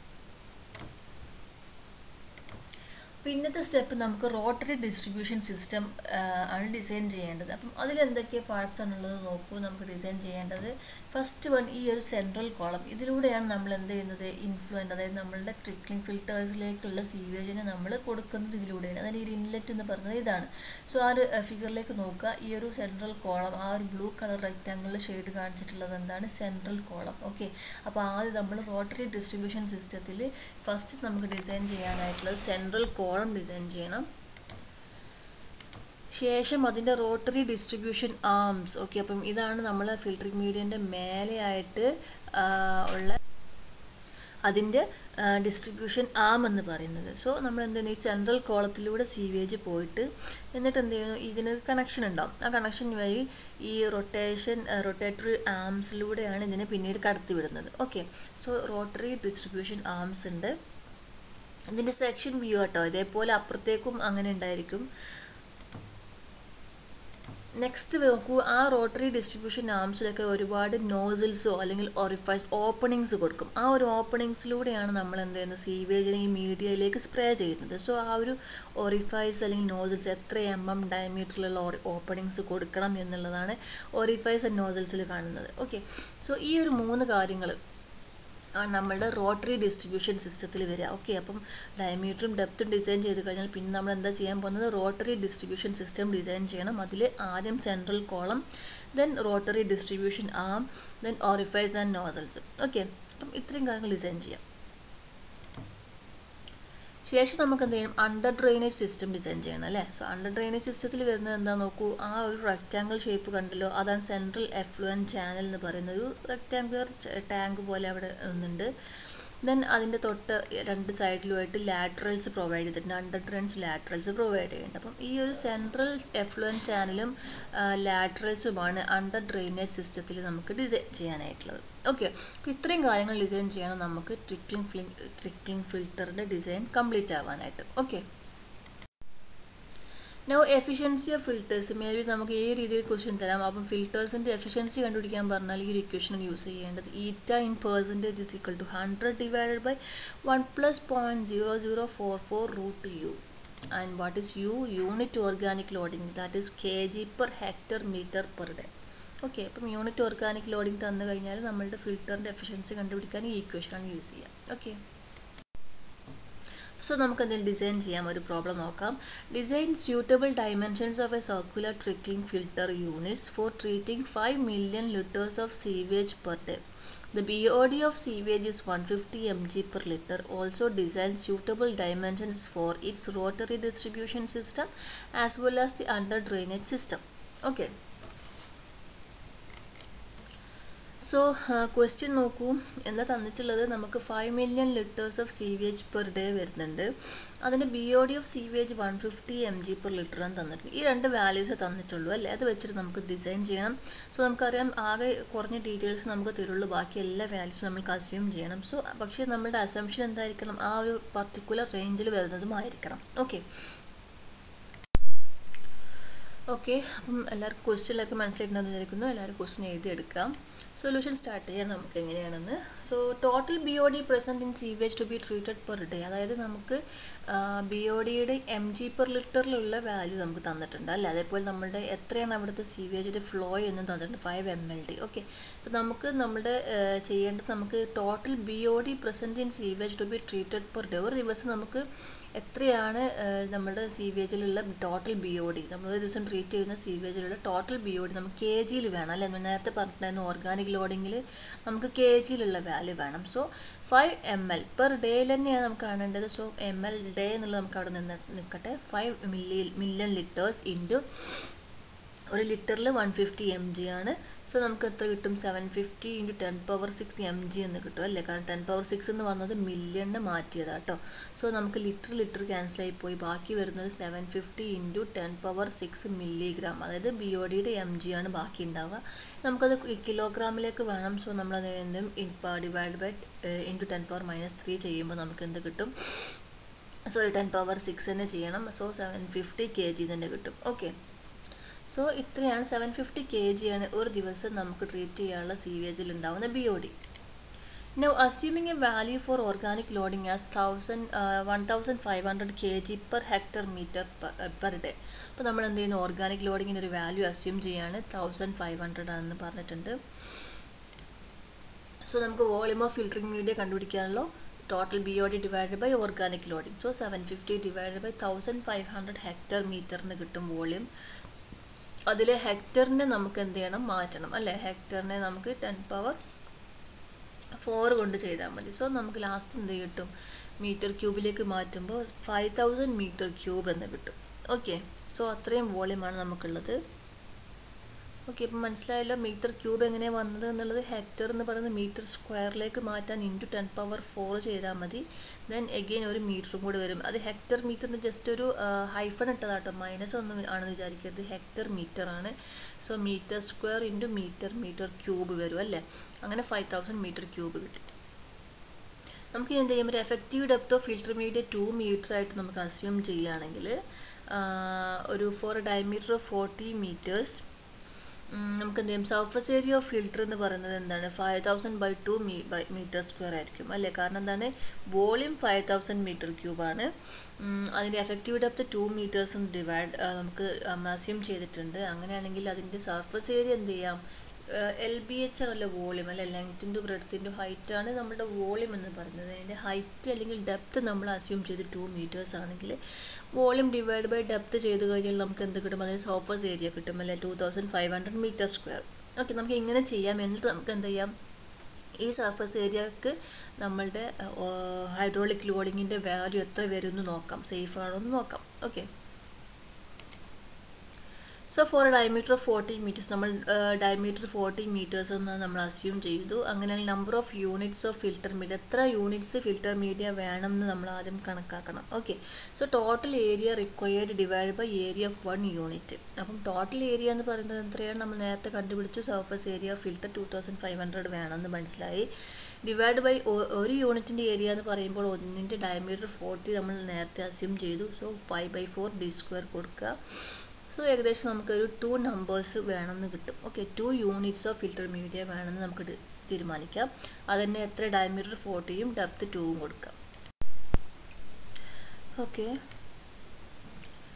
പിന്നത്തെ സ്റ്റെപ്പ് നമുക്ക് റോട്ടറി ഡിസ്ട്രിബ്യൂഷൻ സിസ്റ്റം ആണ് ഡിസൈൻ ചെയ്യേണ്ടത് അപ്പം അതിലെന്തൊക്കെ പാർട്സ് ആണുള്ളത് നോക്കൂ നമുക്ക് ഡിസൈൻ ചെയ്യേണ്ടത് ഫസ്റ്റ് വൺ ഈ ഒരു സെൻട്രൽ കോളം ഇതിലൂടെയാണ് നമ്മൾ എന്ത് ചെയ്യുന്നത് ഇൻഫ്ലുവൻ്റ് അതായത് നമ്മളുടെ ട്രിക്ലിംഗ് ഫിൽറ്റേഴ്സിലേക്കുള്ള സീവേജിനെ നമ്മൾ കൊടുക്കുന്നത് ഇതിലൂടെയാണ് അതായത് ഈ ഇൻലെറ്റ് എന്ന് പറയുന്നത് ഇതാണ് സോ ആ ഒരു ഫിഗറിലേക്ക് നോക്കുക ഈ ഒരു സെൻട്രൽ കോളം ആ ഒരു ബ്ലൂ കളർ റെക്റ്റാങ്കിളിൽ ഷെയ്ഡ് കാണിച്ചിട്ടുള്ളത് എന്താണ് സെൻട്രൽ കോളം ഓക്കെ അപ്പോൾ ആദ്യം നമ്മൾ റോട്ടറി ഡിസ്ട്രിബ്യൂഷൻ സിസ്റ്റത്തിൽ ഫസ്റ്റ് നമുക്ക് ഡിസൈൻ ചെയ്യാനായിട്ടുള്ളത് സെൻട്രൽ കോളം ഡിസൈൻ ചെയ്യണം ശേഷം അതിൻ്റെ റോട്ടറി ഡിസ്ട്രിബ്യൂഷൻ ആംസ് ഓക്കെ അപ്പം ഇതാണ് നമ്മൾ ഫിൽറ്ററിംഗ് മീഡിയൻ്റെ മേലെയായിട്ട് ഉള്ള അതിൻ്റെ ഡിസ്ട്രിബ്യൂഷൻ ആം എന്ന് പറയുന്നത് സോ നമ്മൾ എന്ത് ചെയ്യുന്നു ഈ സെൻട്രൽ കോളത്തിലൂടെ സീവേജ് പോയിട്ട് എന്നിട്ട് എന്ത് ചെയ്യുന്നു ഇതിനൊരു കണക്ഷൻ ഉണ്ടാവും ആ കണക്ഷൻ വഴി ഈ റൊട്ടേഷൻ റൊട്ടേറ്ററി ആംസിലൂടെയാണ് ഇതിനെ പിന്നീട് കടത്തി വിടുന്നത് okay so rotary distribution arms ഉണ്ട് ഇതിൻ്റെ സെക്ഷൻ വ്യൂ കേട്ടോ ഇതേപോലെ അപ്പുറത്തേക്കും അങ്ങനെ ഉണ്ടായിരിക്കും നെക്സ്റ്റ് നോക്കൂ ആ റോട്ടറി ഡിസ്ട്രിബ്യൂഷൻ ആംസിലൊക്കെ ഒരുപാട് നോസിൽസോ അല്ലെങ്കിൽ ഒറിഫൈസ് ഓപ്പണിങ്സ് കൊടുക്കും ആ ഒരു ഓപ്പണിങ്സിലൂടെയാണ് നമ്മൾ എന്ത് ചെയ്യുന്നത് സീവേജിനെ ഈ മീഡിയയിലേക്ക് സ്പ്രേ ചെയ്യുന്നത് സോ ആ ഒരു ഒറിഫൈസ് അല്ലെങ്കിൽ നോസിൽസ് എത്ര എം എം ഡയമീറ്ററിലുള്ള ഓപ്പണിങ്സ് കൊടുക്കണം എന്നുള്ളതാണ് ഒറിഫൈസ് ആൻഡ് നോസിൽസിൽ കാണുന്നത് ഓക്കെ സോ ഈ ഒരു മൂന്ന് കാര്യങ്ങൾ നമ്മളുടെ റോട്ടറി ഡിസ്ട്രിബ്യൂഷൻ സിസ്റ്റത്തിൽ വരിക ഓക്കെ അപ്പം ഡയമീറ്ററും ഡെപ്തും ഡിസൈൻ ചെയ്ത് കഴിഞ്ഞാൽ പിന്നെ നമ്മൾ എന്താ ചെയ്യാൻ പോകുന്നത് റോട്ടറി ഡിസ്ട്രിബ്യൂഷൻ സിസ്റ്റം ഡിസൈൻ ചെയ്യണം അതിൽ ആദ്യം central column then rotary distribution arm then orifice and nozzles okay അപ്പം ഇത്രയും കാര്യങ്ങൾ ഡിസൈൻ ചെയ്യാം ശേഷം നമുക്ക് എന്ത് ചെയ്യണം അണ്ടർ ഡ്രെയിനേജ് സിസ്റ്റം ഡിസൈൻ ചെയ്യണം അല്ലേ സോ അണ്ടർ ഡ്രെയിനേജ് സിസ്റ്റത്തിൽ വരുന്നത് എന്താ നോക്കൂ ആ ഒരു റെക്റ്റാങ്കിൾ ഷേപ്പ് കണ്ടല്ലോ അതാണ് സെൻട്രൽ എഫ്ലുവൻ ചാനൽ എന്ന് പറയുന്ന ഒരു റെക്റ്റാങ്കുലർ ടാങ്ക് പോലെ അവിടെ ഒന്നുണ്ട് ദെൻ അതിൻ്റെ തൊട്ട് രണ്ട് സൈഡിലുമായിട്ട് ലാറ്ററൽസ് പ്രൊവൈഡ് ചെയ്തിട്ടുണ്ട് അണ്ടർ ഡ്രെയിൻസ് ലാറ്ററൽസ് പ്രൊവൈഡ് ചെയ്യുന്നുണ്ട് അപ്പം ഈ ഒരു സെൻട്രൽ എഫ്ലുവൻ ചാനലും ലാറ്ററൽസുമാണ് അണ്ടർ ഡ്രെയിനേജ് സിസ്റ്റത്തിൽ നമുക്ക് ഡിസൈൻ ചെയ്യാനായിട്ടുള്ളത് ഓക്കെ അപ്പോൾ ഇത്രയും കാര്യങ്ങൾ ഡിസൈൻ ചെയ്യണം നമുക്ക് ട്രിക്ലിംഗ് ഫിലിം ട്രിക്ലിംഗ് ഫിൽറ്ററിൻ്റെ ഡിസൈൻ കംപ്ലീറ്റ് ആവാനായിട്ട് okay no efficiency of filters may be നമുക്ക് ഈ രീതിയിൽ ക്വസ്റ്റ്യൻ തരാം അപ്പം ഫിൽറ്റേഴ്സിൻ്റെ എഫിഷ്യൻസി കണ്ടുപിടിക്കാൻ പറഞ്ഞാൽ ഈ ഒരു ഇക്വേഷൻ യൂസ് ചെയ്യേണ്ടത് eta in percentage is equal to hundred divided by one plus point zero zero four four root u and what is u unit organic loading that is kg per hectare meter per day okay അപ്പം unit organic loading തന്നു കഴിഞ്ഞാൽ നമ്മളുടെ ഫിൽറ്ററിൻ്റെ efficiency കണ്ടുപിടിക്കാൻ ഈ ഇക്വേഷനാണ് use ചെയ്യുക okay so നമുക്ക് എന്തെങ്കിലും ഡിസൈൻ ചെയ്യാം ഒരു പ്രോബ്ലം നോക്കാം design suitable dimensions of a circular trickling filter units for treating five million litres of sewage per day The BOD of sewage is 150 mg per liter. Also design suitable dimensions for its rotary distribution system as well as the under drainage system. Okay. So question നോക്കൂ എന്താ തന്നിട്ടുള്ളത് നമുക്ക് five million litres of sewage per day വരുന്നുണ്ട് അതിൻ്റെ B O D of sewage one fifty M G per litre എന്ന് തന്നിട്ടുണ്ട് ഈ രണ്ട് വാല്യൂസ് തന്നിട്ടുള്ളൂ അല്ലേ അത് വെച്ചിട്ട് നമുക്ക് ഡിസൈൻ ചെയ്യണം സോ നമുക്കറിയാം ആകെ കുറഞ്ഞ ഡീറ്റെയിൽസ് നമുക്ക് തരുള്ളൂ ബാക്കി എല്ലാ വാല്യൂസും നമുക്ക് അസ്യൂം ചെയ്യണം സോ പക്ഷേ നമ്മുടെ അസംഷൻ എന്തായിരിക്കണം ആ ഒരു പർട്ടിക്കുലർ റേഞ്ചിൽ വരുന്നതുമായിരിക്കണം ഓക്കെ ഓക്കെ അപ്പം എല്ലാവർക്കും ക്വസ്റ്റ്യനിലൊക്കെ മനസ്സിലായിട്ടുണ്ടെന്ന് വിചാരിക്കുന്നു എല്ലാവരും ക്വസ്റ്റ്യൻ എഴുതി എടുക്കാം സൊല്യൂഷൻ സ്റ്റാർട്ട് ചെയ്യാൻ നമുക്ക് എങ്ങനെയാണെന്ന് so total B O D present in sewage to be treated per day അതായത് നമുക്ക് ബി ഒ ഡിയുടെ എം ജി പെർ ലിറ്ററിലുള്ള വാല്യൂ നമുക്ക് തന്നിട്ടുണ്ട് അല്ലേ അതേപോലെ നമ്മളുടെ എത്രയാണ് അവിടുത്തെ സീവേജിൻ്റെ ഫ്ലോ എന്നും തന്നിട്ടുണ്ട് five M L D okay അപ്പോൾ നമുക്ക് നമ്മുടെ ചെയ്യേണ്ടത് നമുക്ക് total B O D present in sewage to be treated per day ഒരു ദിവസം നമുക്ക് എത്രയാണ് നമ്മുടെ സീവേജിലുള്ള ടോട്ടൽ ബി ഒ ഡി നമ്മൾ ഒരു ദിവസം ട്രീറ്റ് ചെയ്യുന്ന സീവേജിലുള്ള ടോട്ടൽ ബി ഒ ഡി നമുക്ക് കെ ജിയിൽ വേണം അല്ലേ നേരത്തെ പറഞ്ഞിട്ടുണ്ടായിരുന്നു ഓർഗാനിക് ലോഡിങ്ങിൽ നമുക്ക് കെ ജിയിലുള്ള വാല്യൂ വേണം so five M L per ഡേയിൽ തന്നെയാണ് നമുക്ക് കാണേണ്ടത് സോ എം എൽ ഡേ എന്നുള്ളത് നമുക്ക് അവിടെ നിന്ന് നിൽക്കട്ടെ five milli million litres into ഒരു ലിറ്ററിൽ വൺ ഫിഫ്റ്റി എം ജി ആണ് സോ നമുക്ക് എത്ര കിട്ടും seven fifty into ten power six M G എന്ന് കിട്ടും അല്ലേ കാരണം ടെൻ പവർ സിക്സ് എന്ന് വന്നത് മില്യണിന് മാറ്റിയതാണ് കേട്ടോ സോ നമുക്ക് ലിറ്റർ ലിറ്റർ ക്യാൻസൽ ആയി പോയി ബാക്കി വരുന്നത് seven fifty into ten power six milligram അതായത് ബി ഒ ഡിയുടെ എം ജി ആണ് ബാക്കി ഉണ്ടാവുക നമുക്കത് കിലോഗ്രാമിലേക്ക് വേണം സോ നമ്മളത് എന്തും divide by into ten power minus three ചെയ്യുമ്പോൾ നമുക്ക് എന്ത് കിട്ടും സോറി ടെൻ പവർ സിക്സ് തന്നെ ചെയ്യണം so seven fifty K G തന്നെ കിട്ടും ഓക്കെ സോ ഇത്രയാണ് സെവൻ ഫിഫ്റ്റി കെ ജി ആണ് ഒരു ദിവസം നമുക്ക് ട്രീറ്റ് ചെയ്യാനുള്ള സീവേജിൽ ഉണ്ടാവുന്ന B O D now assuming a value for organic loading as thousand one thousand five hundred K G per hectare metre per day അപ്പോൾ നമ്മൾ എന്ത് ചെയ്യുന്നു ഓർഗാനിക് ലോഡിങ്ങിന് ഒരു വാല്യൂ അസ്യൂം ചെയ്യാണ് തൗസൻഡ് ഫൈവ് ഹൺഡ്രഡ് ആണെന്ന് പറഞ്ഞിട്ടുണ്ട് സോ നമുക്ക് വോളിയം ഓഫ് ഫിൽറ്ററിംഗ് മീഡിയ കണ്ടുപിടിക്കാനുള്ള total B O D divide by organic loading so seven fifty divide by thousand five hundred hectare മീറ്ററിന് കിട്ടും വോളിയം അതിൽ ഹെക്ടറിനെ നമുക്ക് എന്ത് ചെയ്യണം മാറ്റണം അല്ലേ ഹെക്ടറിനെ നമുക്ക് ടെൻ പവർ ഫോർ കൊണ്ട് ചെയ്താൽ മതി സോ നമുക്ക് ലാസ്റ്റ് എന്ത് കിട്ടും മീറ്റർ ക്യൂബിലേക്ക് മാറ്റുമ്പോൾ ഫൈവ് തൗസൻഡ് മീറ്റർ ക്യൂബ് എന്ന് കിട്ടും ഓക്കെ സോ അത്രയും വോളിയമാണ് നമുക്കുള്ളത് ഓക്കെ ഇപ്പം മനസ്സിലായല്ലോ മീറ്റർ ക്യൂബ് എങ്ങനെയാണ് വന്നത് എന്നുള്ളത് ഹെക്ടർ എന്ന് പറയുന്നത് മീറ്റർ സ്ക്വയറിലേക്ക് മാറ്റാൻ ഇൻറ്റു ടെൻ പവർ ഫോർ ചെയ്താൽ മതി ദെൻ എഗെയിൻ ഒരു മീറ്ററും കൂടി വരും അത് ഹെക്ടർ മീറ്ററിന് ജസ്റ്റ് ഒരു ഹൈഫൺ ഇട്ടതാട്ടോ മൈനസ് ഒന്നും ആണെന്ന് വിചാരിക്കരുത് ഹെക്ടർ മീറ്റർ ആണ് so metre square into metre metre cube വരും അല്ലേ അങ്ങനെ ഫൈവ് തൗസൻഡ് മീറ്റർ ക്യൂബ് കിട്ടി നമുക്ക് എന്ത് ചെയ്യാൻ പറ്റും effective depth of filter media two metre ആയിട്ട് നമുക്ക് അസ്യൂം ചെയ്യുകയാണെങ്കിൽ ഒരു for diameter of forty metres നമുക്ക് എന്ത് ചെയ്യും സർഫസ് ഏരിയ ഓഫ് ഫിൽറ്റർ എന്ന് പറയുന്നത് എന്താണ് five thousand by two me by metre square ആയിരിക്കും അല്ലേ കാരണം എന്താണ് വോളിയം ഫൈവ് തൗസൻഡ് മീറ്റർ ക്യൂബാണ് അതിൻ്റെ എഫക്റ്റീവ് ഡെപ്ത് ടു മീറ്റേഴ്സും ഡിവൈഡ് നമുക്ക് അസ്യൂം ചെയ്തിട്ടുണ്ട് അങ്ങനെയാണെങ്കിൽ അതിൻ്റെ സർഫസ് ഏരിയ എന്ത് ചെയ്യാം എൽ ബി എച്ച് ആണല്ലോ വോളിയം അല്ലെ length into breadth into height ആണ് നമ്മുടെ വോളിയം എന്ന് പറയുന്നത് അതിൻ്റെ ഹൈറ്റ് അല്ലെങ്കിൽ ഡെപ്ത് നമ്മൾ അസ്യൂം ചെയ്ത് ടു മീറ്റേഴ്സ് ആണെങ്കിൽ വോളിയം ഡിവൈഡ് ബൈ ഡെപ്ത് ചെയ്ത് കഴിഞ്ഞാൽ നമുക്ക് എന്ത് കിട്ടും അതിന് സർഫസ് ഏരിയ കിട്ടും അല്ലെ two thousand five hundred metre square okay നമുക്ക് ഇങ്ങനെ ചെയ്യാം എന്നിട്ട് നമുക്ക് എന്ത് ചെയ്യാം ഈ സർഫസ് ഏരിയക്ക് നമ്മളുടെ ഹൈഡ്രോളിക് ലോഡിങ്ങിൻ്റെ വാല്യൂ എത്ര വരും എന്ന് നോക്കാം സേഫ് ആണോ എന്ന് നോക്കാം okay so for diameter of forty metres നമ്മൾ ഡയമീറ്റർ ഫോർട്ടി മീറ്റേഴ്സ് എന്ന് നമ്മൾ അസ്യൂം ചെയ്തു അങ്ങനെ number of units of filter media എത്ര യൂണിറ്റ്സ് ഫിൽറ്റർ മീഡിയ വേണം എന്ന് നമ്മൾ ആദ്യം കണക്കാക്കണം okay so total area required divide by area of one unit അപ്പം ടോട്ടൽ ഏരിയ എന്ന് പറയുന്നത് എത്രയാണ് നമ്മൾ നേരത്തെ കണ്ടുപിടിച്ചു surface area of filter two thousand five hundred വേണമെന്ന് മനസ്സിലായി ഡിവൈഡ് ബൈ ഒരു യൂണിറ്റിൻ്റെ ഏരിയ എന്ന് പറയുമ്പോൾ ഒന്നിൻ്റെ ഡയമീറ്റർ ഫോർട്ടി നമ്മൾ നേരത്തെ അസ്യൂം ചെയ്തു so five by four D square കൊടുക്കുക സോ ഏകദേശം നമുക്കൊരു ടു നമ്പേഴ്സ് വേണമെന്ന് കിട്ടും okay two units of filter media വേണമെന്ന് നമുക്ക് തീരുമാനിക്കാം അതന്നെ എത്ര ഡയമീറ്റർ ഫോർട്ടിയും ഡെപ്ത് ടൂവും കൊടുക്കാം ഓക്കെ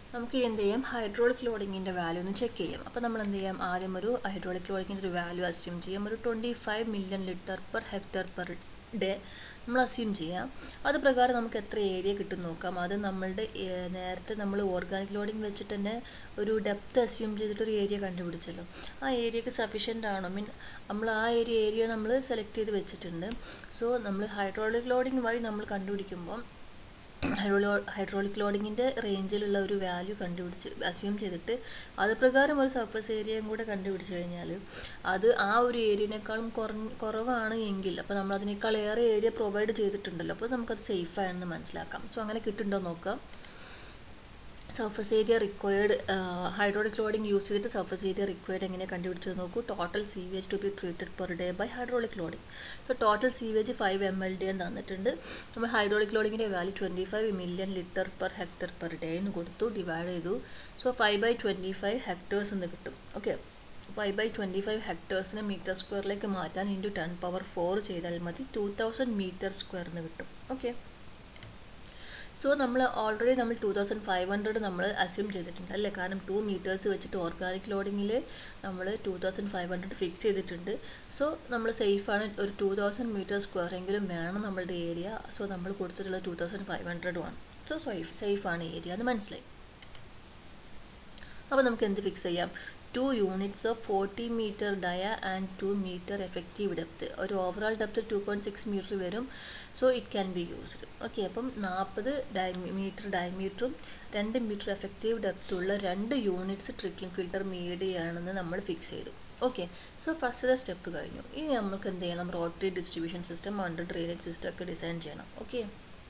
നമുക്ക് എന്ത് ചെയ്യാം ഹൈഡ്രോളിക് ലോഡിങ്ങിൻ്റെ വാല്യൂ ഒന്ന് ചെക്ക് ചെയ്യാം അപ്പോൾ നമ്മൾ എന്ത് ചെയ്യാം ആദ്യം ഒരു ഹൈഡ്രോളിക് ലോഡിങ്ങിൻ്റെ ഒരു വാല്യൂ അസ്യൂം ചെയ്യാം ഒരു twenty five million litre per hectare per day നമ്മൾ അസ്യൂം ചെയ്യാം അത് പ്രകാരം നമുക്ക് എത്ര ഏരിയ കിട്ടും നോക്കാം അത് നമ്മളുടെ നേരത്തെ നമ്മൾ ഓർഗാനിക് ലോഡിങ് വെച്ചിട്ട് തന്നെ ഒരു ഡെപ്ത് അസ്യൂം ചെയ്തിട്ട് ഒരു ഏരിയ കണ്ടുപിടിച്ചല്ലോ ആ ഏരിയക്ക് സഫീഷ്യൻ്റ് ആണോ മീൻ നമ്മൾ ആ ഏരിയ ഏരിയ നമ്മൾ സെലക്ട് ചെയ്ത് വെച്ചിട്ടുണ്ട് സോ നമ്മൾ ഹൈഡ്രോളിക് ലോഡിങ് വഴി നമ്മൾ കണ്ടുപിടിക്കുമ്പോൾ ഹൈഡ്രോളോ ഹൈഡ്രോളിക് ലോഡിങ്ങിൻ്റെ റേഞ്ചിലുള്ള ഒരു വാല്യൂ കണ്ടുപിടിച്ച് അസ്യൂം ചെയ്തിട്ട് അത് പ്രകാരം ഒരു സർഫസ് ഏരിയയും കൂടെ കണ്ടുപിടിച്ച് കഴിഞ്ഞാൽ അത് ആ ഒരു ഏരിയനേക്കാളും കുറഞ്ഞ കുറവാണ് എങ്കിൽ അപ്പോൾ നമ്മൾ അതിനേക്കാൾ ഏറെ ഏരിയ പ്രൊവൈഡ് ചെയ്തിട്ടുണ്ടല്ലോ അപ്പോൾ നമുക്കത് സേഫ് ആണെന്ന് മനസ്സിലാക്കാം സോ അങ്ങനെ കിട്ടുന്നുണ്ടോ നോക്കാം surface area required hydraulic loading use ചെയ്തിട്ട് സർഫസ് ഏരിയ റിക്വയർഡ് എങ്ങനെ കണ്ടുപിടിച്ച് നോക്കൂ total sewage to be treated per day by hydraulic loading so total sewage five M L D എന്ന് തന്നിട്ടുണ്ട് നമ്മൾ ഹൈഡ്രോളിക് ലോഡിങ്ങിൻ്റെ value twenty five million litre per hectare per day എന്ന് കൊടുത്തു ഡിവൈഡ് ചെയ്തു so five by twenty five hectares എന്ന് കിട്ടും okay five by twenty five ഹെക്ടേഴ്സിനെ മീറ്റർ സ്ക്വയറിലേക്ക് മാറ്റാൻ ഇൻറ്റു ടെൻ പവർ ഫോർ ചെയ്താൽ മതി ടു തൗസൻഡ് മീറ്റർ സ്ക്വയറിന് കിട്ടും ഓക്കെ സോ നമ്മൾ ഓൾറെഡി നമ്മൾ ടു തൗസൻഡ് ഫൈവ് ഹൺഡ്രഡ് നമ്മൾ അസ്യൂം ചെയ്തിട്ടുണ്ട് അല്ലേ കാരണം ടു മീറ്റേഴ്സ് വെച്ചിട്ട് ഓർഗാനിക് ലോഡിങ്ങിൽ നമ്മൾ two thousand five hundred fix ചെയ്തിട്ടുണ്ട് സോ നമ്മൾ സേഫാണ് ഒരു ടു തൗസൻഡ് മീറ്റർ സ്ക്വയർ എങ്കിലും വേണം നമ്മളുടെ ഏരിയ സോ നമ്മൾ കൊടുത്തിട്ടുള്ളത് ടു തൗസൻഡ് ഫൈവ് ഹൺഡ്രഡും ആണ് സോ സേഫ് സേഫാണ് ഏരിയ എന്ന് മനസ്സിലായി അപ്പോൾ നമുക്ക് എന്ത് ഫിക്സ് ചെയ്യാം two units of forty metre dia and two metre effective depth ഒരു overall depth two point six metre വരും so it can be used okay അപ്പം നാൽപ്പത് മീറ്റർ ഡയമീറ്ററും രണ്ട് മീറ്റർ എഫക്റ്റീവ് ഡെപ്തുള്ള രണ്ട് യൂണിറ്റ്സ് ട്രിക്ലിംഗ് ഫിൽറ്റർ മീഡിയാണെന്ന് നമ്മൾ ഫിക്സ് ചെയ്തു okay so ഫസ്റ്റത്തെ step കഴിഞ്ഞു ഇനി നമുക്ക് എന്ത് ചെയ്യണം rotary distribution system under drainage system ഒക്കെ ഡിസൈൻ ചെയ്യണം okay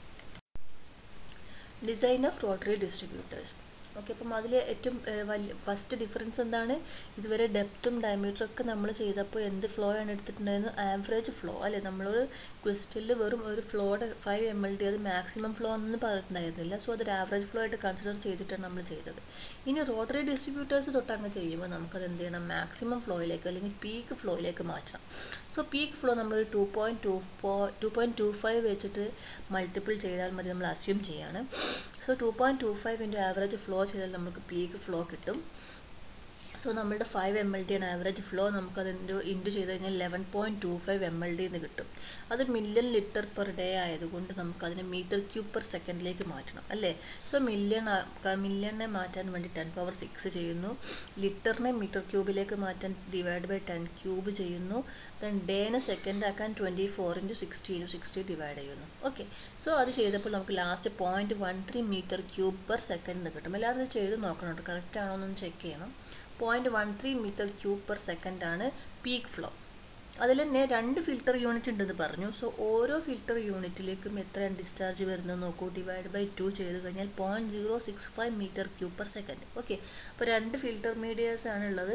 design of rotary distributors okay അപ്പം അതിൽ ഏറ്റവും വലിയ ഫസ്റ്റ് ഡിഫറൻസ് എന്താണ് ഇതുവരെ ഡെപ്തും ഡയമീറ്ററും ഒക്കെ നമ്മൾ ചെയ്തപ്പോൾ എന്ത് ഫ്ലോ ആണ് എടുത്തിട്ടുണ്ടായിരുന്നു ആവറേജ് ഫ്ലോ അല്ലേ നമ്മളൊരു ക്രിസ്റ്റലിൽ വെറും ഒരു ഫ്ലോയുടെ ഫൈവ് എം എൽ ഡി അത് മാക്സിമം ഫ്ലോ ഒന്നും പറഞ്ഞിട്ടുണ്ടായിരുന്നില്ല സോ അതൊരു ആവറേജ് ഫ്ലോ ആയിട്ട് കൺസിഡർ ചെയ്തിട്ടാണ് നമ്മൾ ചെയ്തത് ഇനി റോട്ടറി ഡിസ്ട്രിബ്യൂട്ടേഴ്സ് തൊട്ട് അങ്ങ് ചെയ്യുമ്പോൾ നമുക്കത് എന്ത് ചെയ്യണം മാക്സിമം ഫ്ലോയിലേക്ക് അല്ലെങ്കിൽ പീക്ക് ഫ്ലോയിലേക്ക് മാറ്റണം സോ പീക്ക് ഫ്ലോ നമ്മൾ two point two four two point two five വെച്ചിട്ട് മൾട്ടിപ്പിൾ ചെയ്താൽ മതി നമ്മൾ അസ്യൂം ചെയ്യാണ് so two point two five into average flow ചെയ്താൽ നമുക്ക് പീക്ക് ഫ്ലോ കിട്ടും സോ നമ്മളുടെ ഫൈവ് എം എൽ ഡി ആണ് ആവറേജ് ഫ്ലോ നമുക്കത് ഇൻറ്റു ഇൻറ്റു ചെയ്ത് കഴിഞ്ഞാൽ eleven point two five M L D എന്ന് കിട്ടും അത് മില്യൺ ലിറ്റർ പെർ ഡേ ആയതുകൊണ്ട് നമുക്കതിനെ മീറ്റർ ക്യൂബ് പെർ സെക്കൻഡിലേക്ക് മാറ്റണം അല്ലേ സോ മില്യൺ മില്യണിനെ മാറ്റാൻ വേണ്ടി ടെൻ പവർ സിക്സ് ചെയ്യുന്നു ലിറ്ററിനെ മീറ്റർ ക്യൂബിലേക്ക് മാറ്റാൻ ഡിവൈഡ് ബൈ ടെൻ ക്യൂബ് ചെയ്യുന്നു ദെൻ ഡേനെ സെക്കൻഡ് ആക്കാൻ twenty four into sixty into sixty divide ചെയ്യുന്നു ഓക്കെ സോ അത് ചെയ്തപ്പോൾ നമുക്ക് last point one three metre cube per second എന്ന് കിട്ടും എല്ലാവരും ഇത് ചെയ്ത് നോക്കണം കേട്ടോ കറക്റ്റ് ആണോ എന്ന് ചെക്ക് ചെയ്യണം point one three metre cube per second ആണ് പീക്ക് ഫ്ലോ അതിൽ തന്നെ രണ്ട് ഫിൽട്ടർ യൂണിറ്റ് ഉണ്ടെന്ന് പറഞ്ഞു സോ ഓരോ ഫിൽട്ടർ യൂണിറ്റിലേക്കും എത്രയാണ് ഡിസ്ചാർജ് വരുന്നത് നോക്കൂ ഡിവൈഡ് ബൈ ടു ചെയ്ത് കഴിഞ്ഞാൽ point zero six five metre cube per second okay അപ്പോൾ രണ്ട് ഫിൽട്ടർ മീഡിയേഴ്സ് ആണുള്ളത്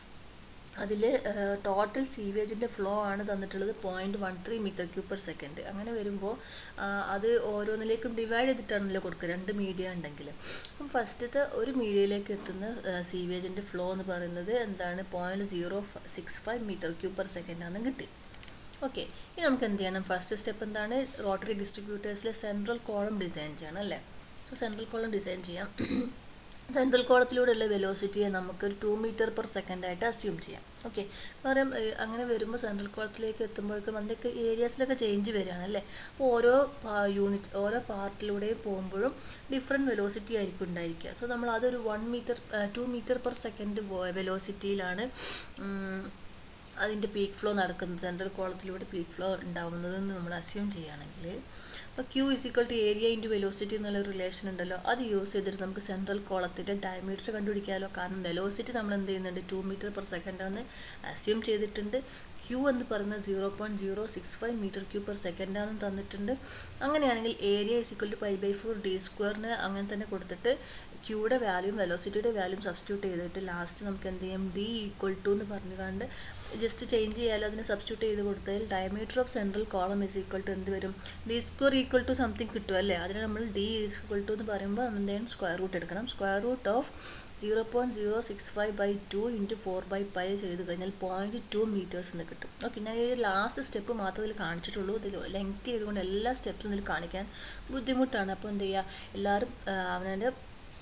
അതിൽ ടോട്ടൽ സീവേജിൻ്റെ ഫ്ലോ ആണ് തന്നിട്ടുള്ളത് point one three metre cube per second അങ്ങനെ വരുമ്പോൾ അത് ഓരോന്നിലേക്കും ഡിവൈഡ് ചെയ്തിട്ടാണല്ലോ കൊടുക്കുക രണ്ട് മീഡിയ ഉണ്ടെങ്കിൽ അപ്പം ഫസ്റ്റത്തെ ഒരു മീഡിയയിലേക്ക് എത്തുന്ന സീവേജിൻ്റെ ഫ്ലോ എന്ന് പറയുന്നത് എന്താണ് point zero six five metre cube per second ആണെന്ന് കിട്ടി ഓക്കെ ഇനി നമുക്ക് എന്ത് ചെയ്യണം ഫസ്റ്റ് സ്റ്റെപ്പ് എന്താണ് റോട്ടറി ഡിസ്ട്രിബ്യൂട്ടേഴ്സിലെ സെൻട്രൽ കോളം ഡിസൈൻ ചെയ്യണം അല്ലേ സോ സെൻട്രൽ കോളം ഡിസൈൻ ചെയ്യാം സെൻട്രൽ കോളത്തിലൂടെയുള്ള വെലോസിറ്റിയെ നമുക്കൊരു ടു മീറ്റർ പെർ സെക്കൻഡ് ആയിട്ട് അസ്യൂം ചെയ്യാം ഓക്കെ കാരണം അങ്ങനെ വരുമ്പോൾ സെൻട്രൽ കോളത്തിലേക്ക് എത്തുമ്പോഴേക്കും അതിൻ്റെയൊക്കെ ഏരിയാസിലൊക്കെ ചേഞ്ച് വരികയാണ് അല്ലേ അപ്പോൾ ഓരോ യൂണിറ്റ് ഓരോ പാർട്ടിലൂടെയും പോകുമ്പോഴും ഡിഫറെൻറ്റ് വെലോസിറ്റി ആയിരിക്കും ഉണ്ടായിരിക്കുക സോ നമ്മൾ അതൊരു one metre two metre per second വെലോസിറ്റിയിലാണ് അതിൻ്റെ പീക്ക് ഫ്ലോ നടക്കുന്നത് സെൻട്രൽ കോളത്തിലൂടെ പീക്ക് ഫ്ലോ ഉണ്ടാവുന്നതെന്ന് നമ്മൾ അസ്യൂം ചെയ്യുകയാണെങ്കിൽ അപ്പോൾ Q is equal to area into velocity എന്നുള്ള റിലേഷൻ ഉണ്ടല്ലോ അത് യൂസ് ചെയ്തിട്ട് നമുക്ക് സെൻട്രൽ കോളത്തിൻ്റെ ഡയമീറ്റർ കണ്ടുപിടിക്കാമല്ലോ കാരണം വെലോസിറ്റി നമ്മൾ എന്ത് ചെയ്യുന്നുണ്ട് ടു മീറ്റർ പെർ സെക്കൻഡ് ആണ് അസ്യൂം ചെയ്തിട്ടുണ്ട് ക്യൂ എന്ന് പറയുന്നത് zero point zero six five metre cube per second ആണെന്ന് തന്നിട്ടുണ്ട് അങ്ങനെയാണെങ്കിൽ area is equal to pi by four D സ്ക്വയറിന് അങ്ങനെ തന്നെ കൊടുത്തിട്ട് ക്യൂയുടെ വാല്യൂം വെലോസിറ്റിയുടെ വാല്യൂം സബ്സ്റ്റിറ്റ്യൂട്ട് ചെയ്തിട്ട് ലാസ്റ്റ് നമുക്ക് എന്ത് ചെയ്യാം ഡി ഈക്വൽ ടു എന്ന് പറഞ്ഞുകൊണ്ട് ജസ്റ്റ് ചേഞ്ച് ചെയ്യാലോ അതിനെ സബ്സ്റ്റിറ്റ്യൂട്ട് ചെയ്ത് കൊടുത്താൽ diameter of central column is equal to എന്ത് വരും D square equal to something കിട്ടും അല്ലേ അതിന് നമ്മൾ ഡി ഈക്വൽ ടു എന്ന് പറയുമ്പോൾ നമ്മൾ എന്തെങ്കിലും സ്ക്വയർ റൂട്ട് എടുക്കണം square root of zero point zero six five by two into four by pi ചെയ്ത് കഴിഞ്ഞാൽ പോയിൻറ്റ് ടു മീറ്റേഴ്സ് എന്ന് കിട്ടും ഓക്കെ ഞാൻ ഈ ലാസ്റ്റ് സ്റ്റെപ്പ് മാത്രമേ ഇതിൽ കാണിച്ചിട്ടുള്ളൂ ഇതിൽ ലെങ്ത് ചെയ്തുകൊണ്ട് എല്ലാ സ്റ്റെപ്സും ഇതിൽ കാണിക്കാൻ ബുദ്ധിമുട്ടാണ് അപ്പോൾ എന്ത് ചെയ്യുക എല്ലാവരും അവനവൻ്റെ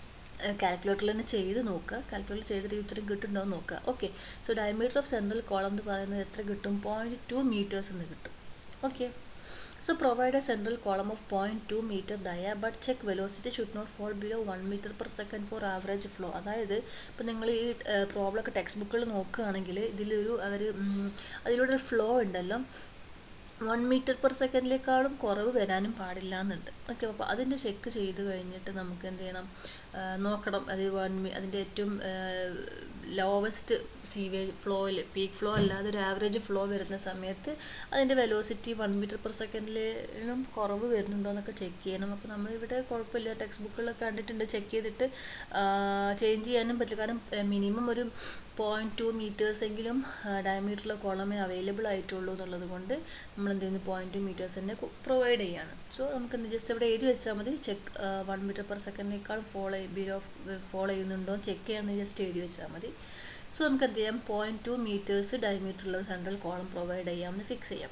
കാൽക്കുലേറ്ററിൽ തന്നെ ചെയ്ത് നോക്കുക കാൽക്കുലേറ്റ് ചെയ്തിട്ട് ഇത്രയും കിട്ടുന്നുണ്ടോ എന്ന് നോക്കുക okay so diameter of central column എന്ന് പറയുന്നത് എത്ര കിട്ടും പോയിൻറ്റ് ടു മീറ്റേഴ്സ് എന്ന് കിട്ടും okay so provide a central column of point two metre dia but check velocity should not fall below one metre per second for average flow അതായത് ഇപ്പോൾ നിങ്ങൾ ഈ പ്രോബ്ലം ഒക്കെ ടെക്സ്റ്റ് ബുക്കുകൾ നോക്കുകയാണെങ്കിൽ ഇതിലൊരു അവർ അതിലൂടെ ഒരു ഫ്ലോ ഉണ്ടല്ലോ വൺ മീറ്റർ പെർ സെക്കൻഡിലേക്കാളും കുറവ് വരാനും പാടില്ല എന്നുണ്ട് ഓക്കെ അപ്പോൾ അതിൻ്റെ ചെക്ക് ചെയ്ത് കഴിഞ്ഞിട്ട് നമുക്ക് എന്ത് ചെയ്യണം നോക്കണം അത് വൺ അതിൻ്റെ ഏറ്റവും ലോവസ്റ്റ് സീവേജ് ഫ്ലോയിൽ പീക്ക് ഫ്ലോ അല്ലാതെ ഒരു ആവറേജ് ഫ്ലോ വരുന്ന സമയത്ത് അതിൻ്റെ വെലോസിറ്റി വൺ മീറ്റർ പെർ സെക്കൻഡിലും കുറവ് വരുന്നുണ്ടോ എന്നൊക്കെ ചെക്ക് ചെയ്യണം അപ്പോൾ നമ്മളിവിടെ കുഴപ്പമില്ല ടെക്സ്റ്റ് ബുക്കുകളിലൊക്കെ കണ്ടിട്ടുണ്ട് ചെക്ക് ചെയ്തിട്ട് ചേഞ്ച് ചെയ്യാനും പറ്റില്ല കാരണം മിനിമം ഒരു പോയിൻറ്റ് ടു മീറ്റേഴ്സ് എങ്കിലും ഡയമീറ്ററിലെ കോളമേ അവൈലബിൾ ആയിട്ടുള്ളൂ എന്നുള്ളത് കൊണ്ട് നമ്മൾ എന്ത് ചെയ്യുന്നു പോയിൻറ്റ് ടു മീറ്റേഴ്സ് തന്നെ പ്രൊവൈഡ് ചെയ്യാണ് സോ നമുക്ക് എന്ത് ജസ്റ്റ് അവിടെ എഴുതി വെച്ചാൽ മതി ചെക്ക് വൺ മീറ്റർ പെർ സെക്കൻഡിനേക്കാൾ ഫോളോ ബിലോ ഫോളോ ചെയ്യുന്നുണ്ടോ ചെക്ക് ചെയ്യാമെന്ന് ജസ്റ്റ് എഴുതി വെച്ചാൽ മതി സോ നമുക്ക് എന്ത് ചെയ്യാം പോയിൻറ്റ് ടു മീറ്റേഴ്സ് ഡയമീറ്ററുള്ള ഒരു സെൻട്രൽ കോളം പ്രൊവൈഡ് ചെയ്യാമെന്ന് ഫിക്സ് ചെയ്യാം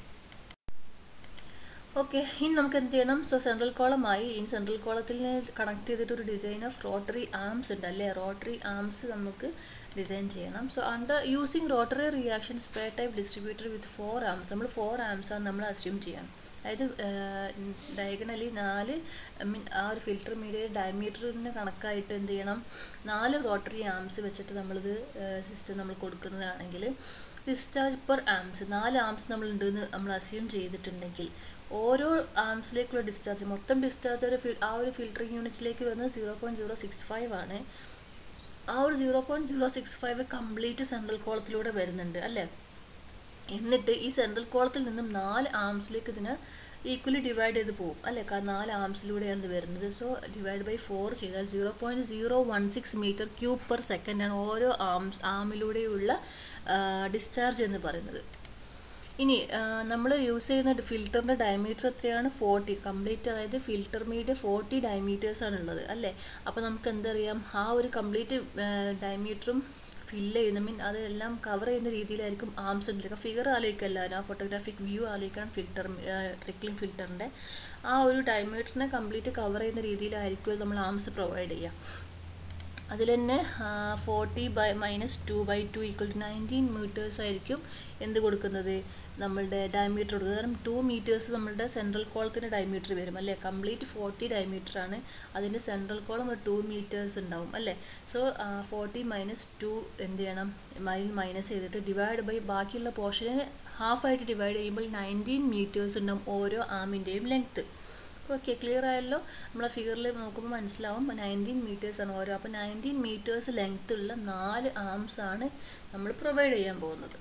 ഓക്കെ ഇനി നമുക്ക് എന്ത് ചെയ്യണം സോ സെൻട്രൽ കോളമായി ഇനി സെൻട്രൽ കോളത്തിൽ കണക്ട് ചെയ്തിട്ട് ഒരു ഡിസൈൻ ഓഫ് റോട്ടറി ആംസ് ഉണ്ട് അല്ലേ റോട്ടറി ആംസ് നമുക്ക് ഡിസൈൻ ചെയ്യണം so under using rotary reaction spray type distributor with four arms നമ്മൾ ഫോർ ആംസ് ആണ് നമ്മൾ അസ്യൂം ചെയ്യണം അതായത് ഡയഗണലി നാല് മീൻ ആ ഒരു ഫിൽറ്റർ മീഡിയ ഡയമീറ്ററിന് കണക്കായിട്ട് എന്ത് ചെയ്യണം നാല് റോട്ടറി ആംസ് വെച്ചിട്ട് നമ്മളിത് സിസ്റ്റം നമ്മൾ കൊടുക്കുന്നതാണെങ്കിൽ ഡിസ്ചാർജ് പെർ ആംസ് നാല് ആംസ് നമ്മൾ ഉണ്ടെന്ന് നമ്മൾ അസ്യൂം ചെയ്തിട്ടുണ്ടെങ്കിൽ ഓരോ ആംസിലേക്കുള്ള ഡിസ്ചാർജ് മൊത്തം ഡിസ്ചാർജ് ഒരു ആ ഒരു ഫിൽറ്ററിംഗ് യൂണിറ്റിലേക്ക് വരുന്നത് zero point zero six five ആണ് ആ ഒരു zero point zero six five complete central കോളത്തിലൂടെ വരുന്നുണ്ട് അല്ലേ എന്നിട്ട് ഈ സെൻട്രൽ കോളത്തിൽ നിന്നും നാല് ആംസിലേക്ക് ഇതിനെ ഈക്വലി ഡിവൈഡ് ചെയ്ത് പോകും അല്ലേ കാരണം നാല് ആംസിലൂടെയാണ് ഇത് വരുന്നത് സോ ഡിവൈഡ് ബൈ ഫോർ ചെയ്താൽ zero point zero one six metre cube per സെക്കൻഡാണ് ഓരോ ആംസ് ആമിലൂടെയുള്ള ഡിസ്ചാർജ് എന്ന് പറയുന്നത് ഇനി നമ്മൾ യൂസ് ചെയ്യുന്ന ഫിൽറ്ററിൻ്റെ ഡയമീറ്റർ എത്രയാണ് ഫോർട്ടി കംപ്ലീറ്റ് അതായത് ഫിൽറ്റർ മീഡിയ ഫോർട്ടി ഡയമീറ്റേഴ്സ് ആണ് ഉള്ളത് അല്ലേ അപ്പോൾ നമുക്ക് എന്തറിയാം ആ ഒരു കംപ്ലീറ്റ് ഡയമീറ്ററും ഫില്ല് ചെയ്യുന്ന മീൻ അതെല്ലാം കവർ ചെയ്യുന്ന രീതിയിലായിരിക്കും ആംസ് ഉണ്ടാക്കുക ഫിഗർ ആലോചിക്കുക എല്ലാവരും ആ ഫോട്ടോഗ്രാഫിക് വ്യൂ ആലോചിക്കണം ഫിൽറ്റർ ട്രിക്ലിംഗ് ഫിൽറ്ററിൻ്റെ ആ ഒരു ഡയമീറ്ററിനെ കംപ്ലീറ്റ് കവർ ചെയ്യുന്ന രീതിയിലായിരിക്കും നമ്മൾ ആംസ് പ്രൊവൈഡ് ചെയ്യുക അതിൽ തന്നെ forty by minus two by two equal to nineteen metres ആയിരിക്കും എന്ത് കൊടുക്കുന്നത് നമ്മളുടെ ഡയമീറ്റർ കൊടുക്കുന്നത് കാരണം ടു മീറ്റേഴ്സ് നമ്മളുടെ സെൻട്രൽ കോളത്തിൻ്റെ ഡയമീറ്റർ വരും അല്ലേ കംപ്ലീറ്റ് ഫോർട്ടി ഡയമീറ്റർ ആണ് അതിൻ്റെ സെൻട്രൽ കോളം ഒരു ടു മീറ്റേഴ്സ് ഉണ്ടാവും അല്ലേ സോ ഫോർട്ടി മൈനസ് ടു എന്ത് ചെയ്യണം മൈൽ മൈനസ് ചെയ്തിട്ട് ഡിവൈഡ് ബൈ ബാക്കിയുള്ള പോർഷനെ ഹാഫായിട്ട് ഡിവൈഡ് ചെയ്യുമ്പോൾ നയൻറ്റീൻ മീറ്റേഴ്സ് ഉണ്ടാവും ഓരോ ആമിൻ്റെയും ലെങ്ത്ത് ഓക്കെ ക്ലിയർ ആയല്ലോ നമ്മളെ ഫിഗറിൽ നോക്കുമ്പോൾ മനസ്സിലാവും നയൻറ്റീൻ മീറ്റേഴ്സ് ആണ് ഓരോ അപ്പോൾ നയൻറ്റീൻ മീറ്റേഴ്സ് ലെങ്ത് ഉള്ള നാല് ആംസ് ആണ് നമ്മൾ പ്രൊവൈഡ് ചെയ്യാൻ പോകുന്നത്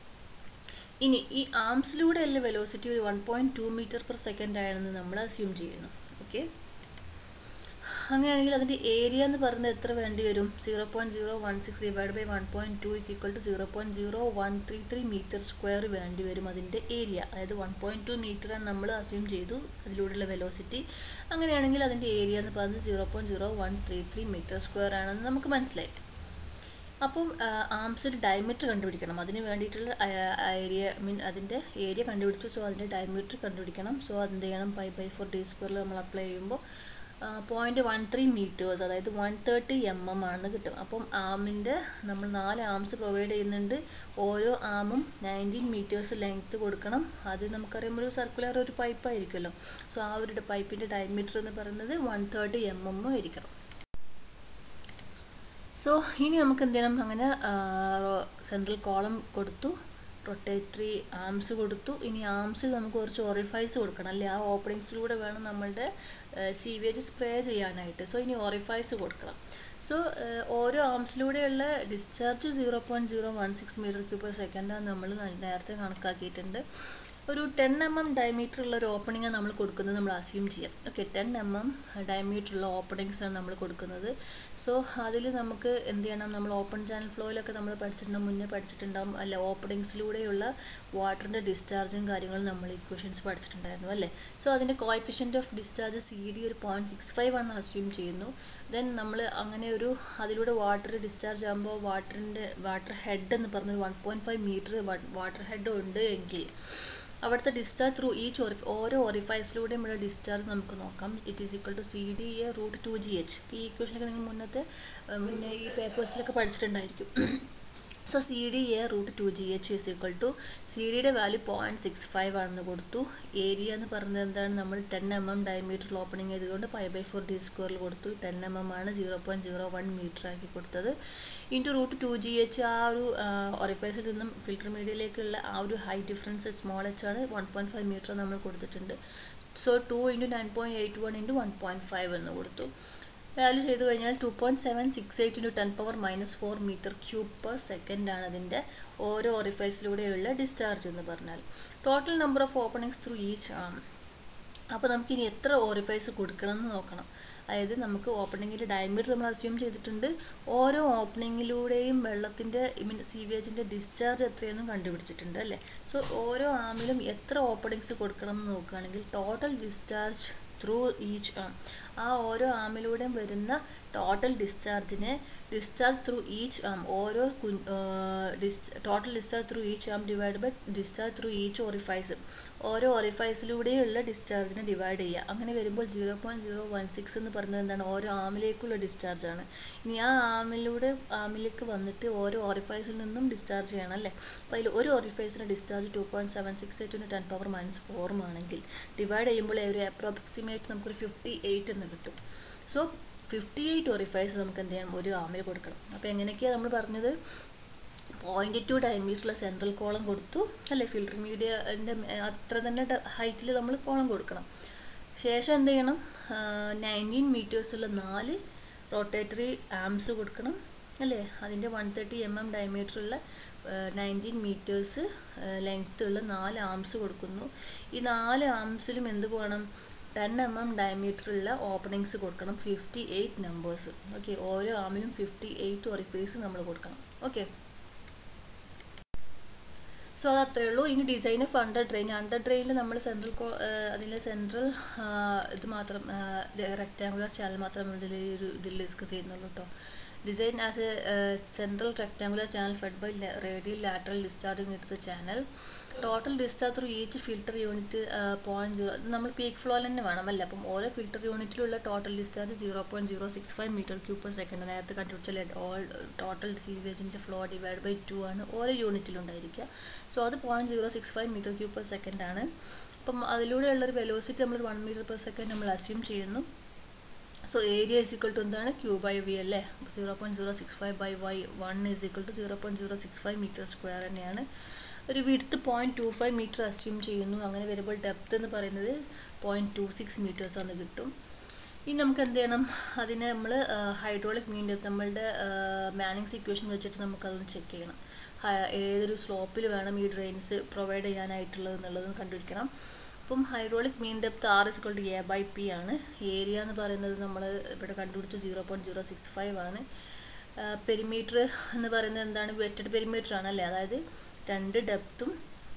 ഇനി ഈ ആംസിലൂടെയുള്ള വെലോസിറ്റി ഒരു one point two metre per second ആണെന്ന് നമ്മൾ അസ്യൂം ചെയ്യുന്നു ഓക്കെ അങ്ങനെയാണെങ്കിൽ അതിൻ്റെ ഏരിയ എന്ന് പറയുന്നത് എത്ര വേണ്ടി വരും zero point zero one six divide by one point two is equal to zero point zero one three three metre square വേണ്ടി വരും അതിൻ്റെ ഏരിയ അതായത് വൺ പോയിൻറ്റ് ടു മീറ്ററാണ് നമ്മൾ അസ്യൂം ചെയ്തു അതിലൂടെയുള്ള വെലോസിറ്റി അങ്ങനെയാണെങ്കിൽ അതിൻ്റെ ഏരിയ എന്ന് പറയുന്നത് zero point zero one three three metre square ആണെന്ന് നമുക്ക് മനസ്സിലായി അപ്പം ആംസിൻ്റെ ഡയമീറ്റർ കണ്ടുപിടിക്കണം അതിന് വേണ്ടിയിട്ടുള്ള ഏരിയ മീൻ അതിൻ്റെ ഏരിയ കണ്ടുപിടിച്ചു സോ അതിൻ്റെ ഡയമീറ്റർ കണ്ടുപിടിക്കണം സോ അതെന്ത് ചെയ്യണം പൈ ബൈ ഫോർ ഡി സ്ക്വയറിൽ നമ്മൾ അപ്ലൈ ചെയ്യുമ്പോൾ പോയിൻറ്റ് വൺ ത്രീ മീറ്റേഴ്സ് അതായത് വൺ തേർട്ടി എം എം ആണെന്ന് കിട്ടും അപ്പം ആമിൻ്റെ നമ്മൾ നാല് ആംസ് പ്രൊവൈഡ് ചെയ്യുന്നുണ്ട് ഓരോ ആമും നയൻറ്റീൻ മീറ്റേഴ്സ് ലെങ്ത്ത് കൊടുക്കണം അത് നമുക്കറിയുമ്പോൾ ഒരു സർക്കുലർ ഒരു പൈപ്പ് ആയിരിക്കുമല്ലോ സോ ആ ഒരു പൈപ്പിൻ്റെ ഡയമീറ്റർ എന്ന് പറയുന്നത് വൺ തേർട്ടി എം എം ആയിരിക്കണം സോ ഇനി നമുക്ക് എന്ത് ചെയ്യണം അങ്ങനെ സെൻട്രൽ കോളം കൊടുത്തു റൊട്ടേറ്ററി ആംസ് കൊടുത്തു ഇനി ആംസിൽ നമുക്ക് കുറച്ച് ഓറിഫൈസ് കൊടുക്കണം അല്ലേ ആ ഓപ്പണിങ്സിലൂടെ വേണം നമ്മളുടെ സീവേജ് സ്പ്രേ ചെയ്യാനായിട്ട് സോ ഇനി ഓറിഫൈസ് കൊടുക്കണം സോ ഓരോ ആംസിലൂടെയുള്ള discharge zero point zero one six metre cube per സെക്കൻഡാണ് നമ്മൾ നേരത്തെ കണക്കാക്കിയിട്ടുണ്ട് ഒരു ടെൻ എം എം ഡയമീറ്റർ ഉള്ള ഒരു ഓപ്പണിംഗ് നമ്മൾ കൊടുക്കുന്നത് നമ്മൾ അസ്യൂം ചെയ്യാം okay ten M M diameter ഉള്ള ഓപ്പണിങ്സ് ആണ് നമ്മൾ കൊടുക്കുന്നത് സോ അതിൽ നമുക്ക് എന്ത് ചെയ്യണം നമ്മൾ ഓപ്പൺ ചാനൽ ഫ്ലോയിലൊക്കെ നമ്മൾ പഠിച്ചിട്ടുണ്ടാവും മുന്നേ പഠിച്ചിട്ടുണ്ടാവും അല്ല ഓപ്പണിങ്സിലൂടെയുള്ള വാട്ടറിൻ്റെ ഡിസ്ചാർജും കാര്യങ്ങളും നമ്മൾ ഇക്വേഷൻസ് പഠിച്ചിട്ടുണ്ടായിരുന്നു അല്ലേ സോ അതിൻ്റെ coefficient of discharge C D ഒരു പോയിൻറ്റ് സിക്സ് ഫൈവ് ആണെന്ന് അസ്യൂം ചെയ്യുന്നു ദെൻ നമ്മൾ അങ്ങനെ ഒരു അതിലൂടെ വാട്ടർ ഡിസ്ചാർജ് ആകുമ്പോൾ വാട്ടറിൻ്റെ വാട്ടർ ഹെഡ് എന്ന് പറഞ്ഞൊരു one point five metre water head ഉണ്ട് എങ്കിൽ അവിടുത്തെ ഡിസ്ചാർജ് ത്രൂ ഈച്ച് ഓറി ഓരോ ഓറിഫൈസിലൂടെയും ഉള്ള ഡിസ്ചാർജ് നമുക്ക് നോക്കാം it is equal to C D A root two G H ഈ ഇക്വേഷനൊക്കെ നിങ്ങൾ മുന്നത്തെ മുന്നേ ഈ പേപ്പേഴ്സിലൊക്കെ പഠിച്ചിട്ടുണ്ടായിരിക്കും so C D A root two G H is equal to C ഡിയുടെ വാല്യൂ പോയിൻറ്റ് സിക്സ് ഫൈവ് ആണെന്ന് കൊടുത്തു ഏരിയ എന്ന് പറഞ്ഞത് എന്താണ് നമ്മൾ ടെൻ എം എം ഡയമീറ്ററിൽ ഓപ്പണിംഗ് ചെയ്തുകൊണ്ട് ഫൈവ് ബൈ ഫോർ ഡി സ്ക്വയറിൽ കൊടുത്തു ടെൻ എം എം ആണ് zero point zero one metre ആക്കി കൊടുത്തത് into root two G H ആ ഒരു ഒറിഫൈസിൽ നിന്നും ഫിൽറ്റർ മീഡിയയിലേക്കുള്ള ആ ഒരു ഹൈ ഡിഫറൻസ് സ്മോൾ എച്ച് ആണ് വൺ പോയിൻറ്റ് ഫൈവ് മീറ്റർ നമ്മൾ കൊടുത്തിട്ടുണ്ട് so two into nine point eight one into one point five എന്ന് കൊടുത്തു വാല്യൂ ചെയ്ത് കഴിഞ്ഞാൽ two point seven six eight into ten power minus four metre cube per second ആണ് അതിൻ്റെ ഓരോ ഒറിഫൈസിലൂടെയുള്ള ഡിസ്ചാർജ് എന്ന് പറഞ്ഞാൽ total number of openings through each ആണ് അപ്പോൾ നമുക്കിനി എത്ര ഓറിഫൈസ് കൊടുക്കണം എന്ന് നോക്കണം അതായത് നമുക്ക് ഓപ്പണിങ്ങിൻ്റെ ഡയമീറ്റർ നമ്മൾ അസ്യൂം ചെയ്തിട്ടുണ്ട് ഓരോ ഓപ്പണിങ്ങിലൂടെയും വെള്ളത്തിൻ്റെ മീൻ സീവേജിൻ്റെ ഡിസ്ചാർജ് എത്രയെന്നും കണ്ടുപിടിച്ചിട്ടുണ്ട് അല്ലേ സോ ഓരോ ആമിലും എത്ര ഓപ്പണിങ്സ് കൊടുക്കണം എന്ന് നോക്കുകയാണെങ്കിൽ total discharge through each arm ആ ഓരോ ആമിലൂടെയും വരുന്ന ടോട്ടൽ ഡിസ്ചാർജിനെ ഡിസ്ചാർജ് ത്രൂ ഈച്ച് ആം ഓരോ total discharge through each arm divide by discharge through each orifice ഓരോ ഓറിഫൈസിലൂടെയുള്ള ഡിസ്ചാർജിനെ ഡിവൈഡ് ചെയ്യുക അങ്ങനെ വരുമ്പോൾ zero point zero one six എന്ന് പറഞ്ഞത് എന്താണ് ഓരോ ആമിലേക്കുള്ള ഡിസ്ചാർജ് ആണ് ഇനി ആ ആമിലൂടെ ആമിലേക്ക് വന്നിട്ട് ഓരോ ഓറിഫൈസിൽ നിന്നും ഡിസ്ചാർജ് ചെയ്യണം അല്ലേ അപ്പോൾ അതിൽ ഒരു ഓറിഫൈസിന് discharge two point seven six eight ten power minus ഫോറും ആണെങ്കിൽ ഡിവൈഡ് ചെയ്യുമ്പോൾ ഒരു അപ്രോക്സിമേറ്റ് നമുക്കൊരു ഫിഫ്റ്റി എയ്റ്റ് എന്ന് കിട്ടും സോ ഫിഫ്റ്റി എയ്റ്റ് ഒറിഫൈസ് നമുക്ക് എന്ത് ചെയ്യണം ഒരു ആമിൽ കൊടുക്കണം അപ്പോൾ എങ്ങനെയൊക്കെയാണ് നമ്മൾ പറഞ്ഞത് പോയിന്റ് ടു ഡയമീറ്ററുള്ള സെൻട്രൽ കോളം കൊടുത്തു അല്ലേ ഫിൽറ്റർ മീഡിയൻ്റെ അത്ര തന്നെ ഹൈറ്റിൽ നമ്മൾ കോളം കൊടുക്കണം ശേഷം എന്ത് ചെയ്യണം നയൻറ്റീൻ മീറ്റേഴ്സുള്ള നാല് റൊട്ടേറ്ററി ആംസ് കൊടുക്കണം അല്ലേ അതിൻ്റെ വൺ തേർട്ടി എം എം ഡയമീറ്ററുള്ള നയൻറ്റീൻ മീറ്റേഴ്സ് ലെങ്ത് ഉള്ള നാല് ആംസ് കൊടുക്കുന്നു ഈ നാല് ആംസിലും എന്ത് വേണം ടെൻ എം എം ഡയമീറ്ററുള്ള ഓപ്പണിങ്സ് കൊടുക്കണം ഫിഫ്റ്റി എയ്റ്റ് നമ്പേഴ്സ് ഓക്കെ ഓരോ ആമിലും ഫിഫ്റ്റി എയ്റ്റ് ഒറിഫേസ് നമ്മൾ കൊടുക്കണം ഓക്കെ സോ അത് അത്രയേ ഉള്ളൂ ഇനി design of under drain under ഡ്രെയിനിൽ നമ്മൾ സെൻട്രൽ അതിലെ സെൻട്രൽ ഇത് മാത്രം റെക്റ്റാങ്കുലർ ചാനൽ മാത്രം ഇതിൽ ഒരു ഇതിൽ ഡിസ്കസ് ചെയ്യുന്നുള്ളൂ കേട്ടോ design as a central rectangular channel fed by radial lateral discharging ഇട്ട് channel total discharge through each filter unit point zero നമ്മൾ പീക്ക് ഫ്ലോ തന്നെ വേണമല്ല അപ്പം ഓരോ ഫിൽറ്റർ യൂണിറ്റിലുള്ള total discharge zero point zero six five metre cube per second നേരത്തെ കണ്ടുപിടിച്ച all total സീവേജിൻ്റെ ഫ്ലോ ഡിവൈഡ് ബൈ ടു ആണ് ഓരോ യൂണിറ്റിലുണ്ടായിരിക്കുക സോ അത് point zero six five metre cube per second ആണ് അപ്പം അതിലൂടെയുള്ളൊരു വെലോസിറ്റി നമ്മൾ വൺ മീറ്റർ പെർ സെക്കൻഡ് നമ്മൾ അസ്യൂം ചെയ്യുന്നു so area is equal to എന്താണ് ക്യൂ ബൈ വി അല്ലേ zero point zero six five by Y one is equal to zero point zero six five metre square തന്നെയാണ് ഒരു width point two five metre assume ചെയ്യുന്നു അങ്ങനെ വരുമ്പോൾ depth എന്ന് പറയുന്നത് point two six metres ആണ് കിട്ടും ഇനി നമുക്ക് എന്ത് ചെയ്യണം അതിനെ നമ്മൾ ഹൈഡ്രോളിക് മീൻ ഡെപ്ത് നമ്മളുടെ മാനിങ്സ് ഇക്വേഷൻ വെച്ചിട്ട് നമുക്കതൊന്ന് ചെക്ക് ചെയ്യണം ഏതൊരു സ്ലോപ്പിൽ വേണം ഈ ഡ്രെയിൻസ് പ്രൊവൈഡ് ചെയ്യാനായിട്ടുള്ളത് എന്നുള്ളത് കണ്ടുപിടിക്കണം അപ്പം hydraulic mean depth R is to A by P ആണ് ഏരിയ എന്ന് പറയുന്നത് നമ്മൾ ഇവിടെ കണ്ടുപിടിച്ചു zero point zero six five ആണ് പെരിമീറ്റർ എന്ന് പറയുന്നത് എന്താണ് വെറ്റഡ് പെരിമീറ്റർ ആണ് അല്ലേ അതായത് രണ്ട് ഡെപ്തും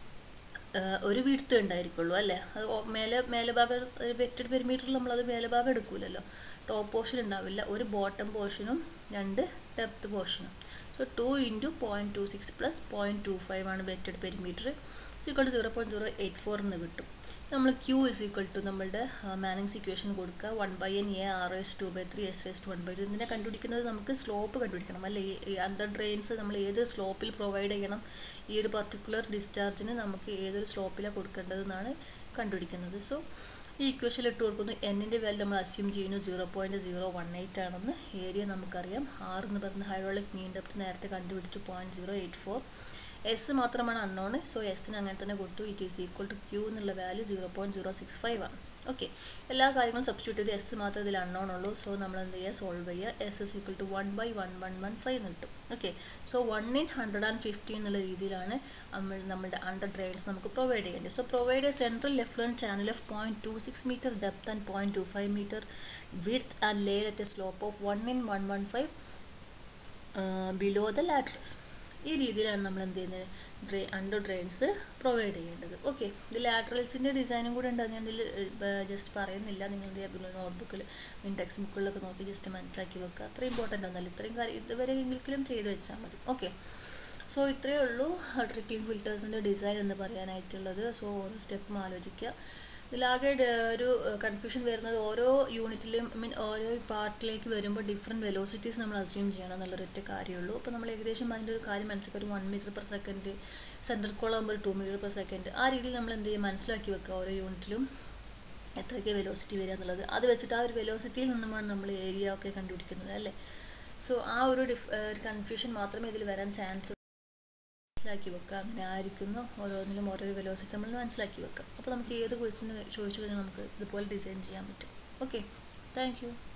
ഒരു വീഴ്ത്തും ഉണ്ടായിരിക്കുള്ളൂ അല്ലേ അത് മേലെ മേലെ ഭാഗം വെറ്റഡ് പെരിമീറ്ററിൽ നമ്മളത് മേലെ ഭാഗം എടുക്കൂലല്ലോ ടോപ്പ് പോർഷൻ ഉണ്ടാവില്ല ഒരു ബോട്ടം പോർഷനും രണ്ട് ഡെപ്ത് പോർഷനും so two into point two six plus point two five ആണ് wetted perimeter is equal to zero point zero eight four എന്ന് കിട്ടും നമ്മൾ ക്യൂ ഇസ് ഈക്വൽ ടു നമ്മളുടെ മാനിങ്സ് ഇക്വേഷൻ കൊടുക്കുക one by N A R S two by three S S two one by two ഇതിനെ കണ്ടുപിടിക്കുന്നത് നമുക്ക് slope കണ്ടുപിടിക്കണം അല്ലേ ഈ അണ്ടർ ഡ്രെയിൻസ് നമ്മൾ ഏത് സ്ലോപ്പിൽ പ്രൊവൈഡ് ചെയ്യണം ഈ ഒരു പർട്ടിക്കുലർ ഡിസ്ചാർജിന് നമുക്ക് ഏതൊരു സ്ലോപ്പിലാണ് കൊടുക്കേണ്ടതെന്നാണ് കണ്ടുപിടിക്കുന്നത് സോ ഈ ഇക്വേഷനിൽ ഇട്ട് കൊടുക്കുന്നു എന്നിൻ്റെ വാല്യൂ നമ്മൾ അസ്യൂം ചെയ്യുന്നു zero point zero one eight ആണെന്ന് ഏരിയ നമുക്കറിയാം ആർ എന്ന് പറയുന്ന ഹൈഡ്രോളിക് മീൻ ഡെപ്ത് നേരത്തെ കണ്ടുപിടിച്ചു point zero eight four S മാത്രമാണ് അൺനോൺ സോ എസിന് അങ്ങനെ തന്നെ കൊടുത്തു it is equal to Q എന്നുള്ള value zero point zero six five ആണ് ഓക്കെ എല്ലാ കാര്യങ്ങളും സബ്സ്റ്റിറ്റ്യൂട്ട് ചെയ്ത് എസ് മാത്രം ഇതിൽ അൺനോൺ ഉള്ളൂ സോ നമ്മൾ എന്ത് ചെയ്യുക സോൾവ് ചെയ്യുക S is equal to one by one one one five എന്ന് കിട്ടും okay so one in hundred and fifty എന്നുള്ള രീതിയിലാണ് നമ്മൾ നമ്മുടെ അണ്ടർ ഡ്രെയിൻസ് നമുക്ക് പ്രൊവൈഡ് ചെയ്യേണ്ടത് so provide a central left channel of point two six metre depth and point two five metre with and laid at a slope of one in one one five below the laterals ഈ രീതിയിലാണ് നമ്മൾ എന്ത് ചെയ്യുന്നത് dry under drains provide ചെയ്യേണ്ടത് okay ഇത് ലാറ്ററൽസിൻ്റെ ഡിസൈനും കൂടെ ഉണ്ട് അത് ഞാൻ ഇതിൽ ജസ്റ്റ് പറയുന്നില്ല നിങ്ങൾ എന്ത് ചെയ്യുക നോട്ട്ബുക്കിൽ മീൻ ടെക്സ്റ്റ് ബുക്കുകളിലൊക്കെ നോക്കി ജസ്റ്റ് മനസ്സിലാക്കി വെക്കുക അത്ര ഇമ്പോർട്ടൻ്റ് ഒന്നല്ല ഇത്രയും കാര്യം ഇതുവരെ എങ്കിലും ചെയ്ത് വെച്ചാൽ മതി ഓക്കെ സോ ഇത്രയേ ഉള്ളൂ ട്രിക്ലിംഗ് ഫിൽറ്റേഴ്സിൻ്റെ ഡിസൈൻ എന്ന് പറയാനായിട്ടുള്ളത് സോ ഓരോ സ്റ്റെപ്പും ആലോചിക്കുക ഇതിലാകെ ഒരു കൺഫ്യൂഷൻ വരുന്നത് ഓരോ യൂണിറ്റിലും മീൻ ഓരോ പാർട്ടിലേക്ക് വരുമ്പോൾ ഡിഫറെൻറ്റ് വെലോസിറ്റീസ് നമ്മൾ അസ്യൂം ചെയ്യണം എന്നുള്ളൊരൊറ്റ കാര്യമുള്ളൂ അപ്പോൾ നമ്മൾ ഏകദേശം അതിൻ്റെ ഒരു കാര്യം മനസ്സിലാക്കി ഒരു one metre per second central കോളാകുമ്പോൾ ഒരു ടു മീറ്റർ പെർ സെക്കൻഡ് ആ രീതിയിൽ നമ്മൾ എന്ത് ചെയ്യും മനസ്സിലാക്കി വെക്കുക ഓരോ യൂണിറ്റിലും എത്രയൊക്കെ വെലോസിറ്റി വരിക എന്നുള്ളത് അത് വെച്ചിട്ട് ആ ഒരു വെലോസിറ്റിയിൽ നിന്നുമാണ് നമ്മൾ ഏരിയ ഒക്കെ കണ്ടുപിടിക്കുന്നത് അല്ലേ സോ ആ ഒരു ഡിഫ് കൺഫ്യൂഷൻ മാത്രമേ ഇതിൽ വരാൻ ചാൻസ് മനസ്സിലാക്കി വെക്കുക അങ്ങനെ ആയിരിക്കുന്നു ഓരോന്നിലും ഓരോ വെലോസിറ്റി നമ്മൾ മനസ്സിലാക്കി വെക്കുക അപ്പോൾ നമുക്ക് ഏത് ക്വസ്റ്റിന് ചോദിച്ചു കഴിഞ്ഞാൽ നമുക്ക് ഇതുപോലെ ഡിസൈൻ ചെയ്യാൻ പറ്റും ഓക്കെ താങ്ക്